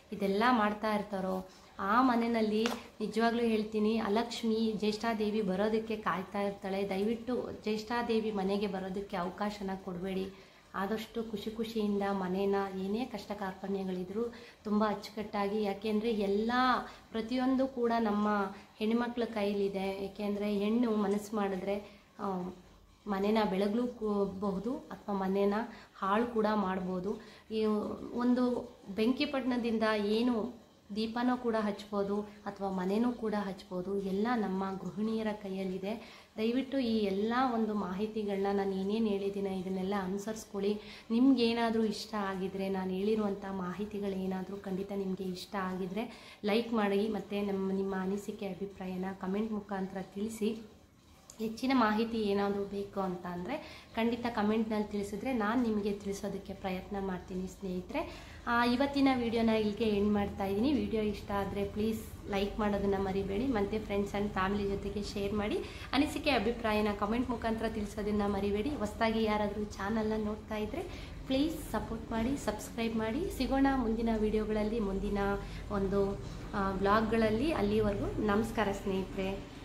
ಇದೆಲ್ಲ ಮಾಡ್ತಾ ಇರ್ತಾರೋ ಆ ಮನೆಯಲ್ಲಿ ನಿಜವಾಗ್ಲೂ ಹೇಳ್ತೀನಿ ಅಲಕ್ಷ್ಮಿ ಜ್ಯೇಷ್ಠಾದೇವಿ ಬರೋದಕ್ಕೆ ಕಾಯ್ತಾ ಇರ್ತಾಳೆ ದಯವಿಟ್ಟು ಜ್ಯೇಷ್ಠಾದೇವಿ ಮನೆಗೆ ಬರೋದಕ್ಕೆ ಅವಕಾಶನ ಕೊಡಬೇಡಿ ಆದಷ್ಟು ಖುಷಿ ಖುಷಿಯಿಂದ ಮನೇನ ಏನೇ ಕಷ್ಟ ಕಾರ್ಪಣ್ಯಗಳಿದ್ರೂ ತುಂಬ ಅಚ್ಚುಕಟ್ಟಾಗಿ ಯಾಕೆಂದರೆ ಎಲ್ಲ ಪ್ರತಿಯೊಂದು ಕೂಡ ನಮ್ಮ ಹೆಣ್ಮಕ್ಳ ಕೈಲಿದೆ ಏಕೆಂದರೆ ಹೆಣ್ಣು ಮನಸ್ಸು ಮಾಡಿದ್ರೆ ಆ, ಮನೇನ ಬೆಳಗ್ಲೂ ಬಹುದು ಅಥವಾ ಮನೇನ ಹಾಳು ಕೂಡ ಮಾಡ್ಬೋದು ಈ ಒಂದು ಬೆಂಕಿಪಟ್ಟಣದಿಂದ ಏನು ದೀಪನೂ ಕೂಡ ಹಚ್ಬೋದು ಅಥವಾ ಮನೆನೂ ಕೂಡ ಹಚ್ಬೋದು ಎಲ್ಲ ನಮ್ಮ ಗೃಹಿಣಿಯರ ಕೈಯಲ್ಲಿದೆ ದಯವಿಟ್ಟು ಈ ಎಲ್ಲ ಒಂದು ಮಾಹಿತಿಗಳನ್ನ ನಾನು ಏನೇನು ಹೇಳಿದ್ದೀನ ಇದನ್ನೆಲ್ಲ ಅನುಸರಿಸ್ಕೊಳ್ಳಿ ನಿಮ್ಗೇನಾದರೂ ಇಷ್ಟ ಆಗಿದ್ರೆ ನಾನು ಹೇಳಿರುವಂಥ ಮಾಹಿತಿಗಳೇನಾದರೂ ಖಂಡಿತ ನಿಮಗೆ ಇಷ್ಟ ಆಗಿದ್ರೆ ಲೈಕ್ ಮಾಡಿ ಮತ್ತು ನಮ್ಮ ನಿಮ್ಮ ಅನಿಸಿಕೆ ಅಭಿಪ್ರಾಯನ ಕಮೆಂಟ್ ಮುಖಾಂತರ ತಿಳಿಸಿ ಹೆಚ್ಚಿನ ಮಾಹಿತಿ ಏನಾದರೂ ಬೇಕು ಅಂತ ಅಂದರೆ ಖಂಡಿತ ಕಮೆಂಟ್ನಲ್ಲಿ ತಿಳಿಸಿದ್ರೆ ನಾನು ನಿಮಗೆ ತಿಳಿಸೋದಕ್ಕೆ ಪ್ರಯತ್ನ ಮಾಡ್ತೀನಿ ಸ್ನೇಹಿತರೆ ಆ, ಇವತ್ತಿನ ವಿಡಿಯೋನ ಇಲ್ಲಿಗೆ ಎಂಡ್ ಮಾಡ್ತಾ ಇದ್ದೀನಿ ವಿಡಿಯೋ ಇಷ್ಟ ಆದರೆ ಪ್ಲೀಸ್ ಲೈಕ್ ಮಾಡೋದನ್ನು ಮರಿಬೇಡಿ ಮತ್ತು ಫ್ರೆಂಡ್ಸ್ ಆ್ಯಂಡ್ ಫ್ಯಾಮಿಲಿ ಜೊತೆಗೆ ಶೇರ್ ಮಾಡಿ ಅನಿಸಿಕೆ ಅಭಿಪ್ರಾಯನ ಕಮೆಂಟ್ ಮುಖಾಂತರ ತಿಳಿಸೋದನ್ನು ಮರಿಬೇಡಿ ಹೊಸದಾಗಿ ಯಾರಾದರೂ ಚಾನಲ್ನ ನೋಡ್ತಾ ಇದ್ದರೆ ಪ್ಲೀಸ್ ಸಪೋರ್ಟ್ ಮಾಡಿ ಸಬ್ಸ್ಕ್ರೈಬ್ ಮಾಡಿ ಸಿಗೋಣ ಮುಂದಿನ ವಿಡಿಯೋಗಳಲ್ಲಿ ಮುಂದಿನ ಒಂದು ಬ್ಲಾಗ್ಗಳಲ್ಲಿ ಅಲ್ಲಿವರೆಗೂ ನಮಸ್ಕಾರ ಸ್ನೇಹಿತರೆ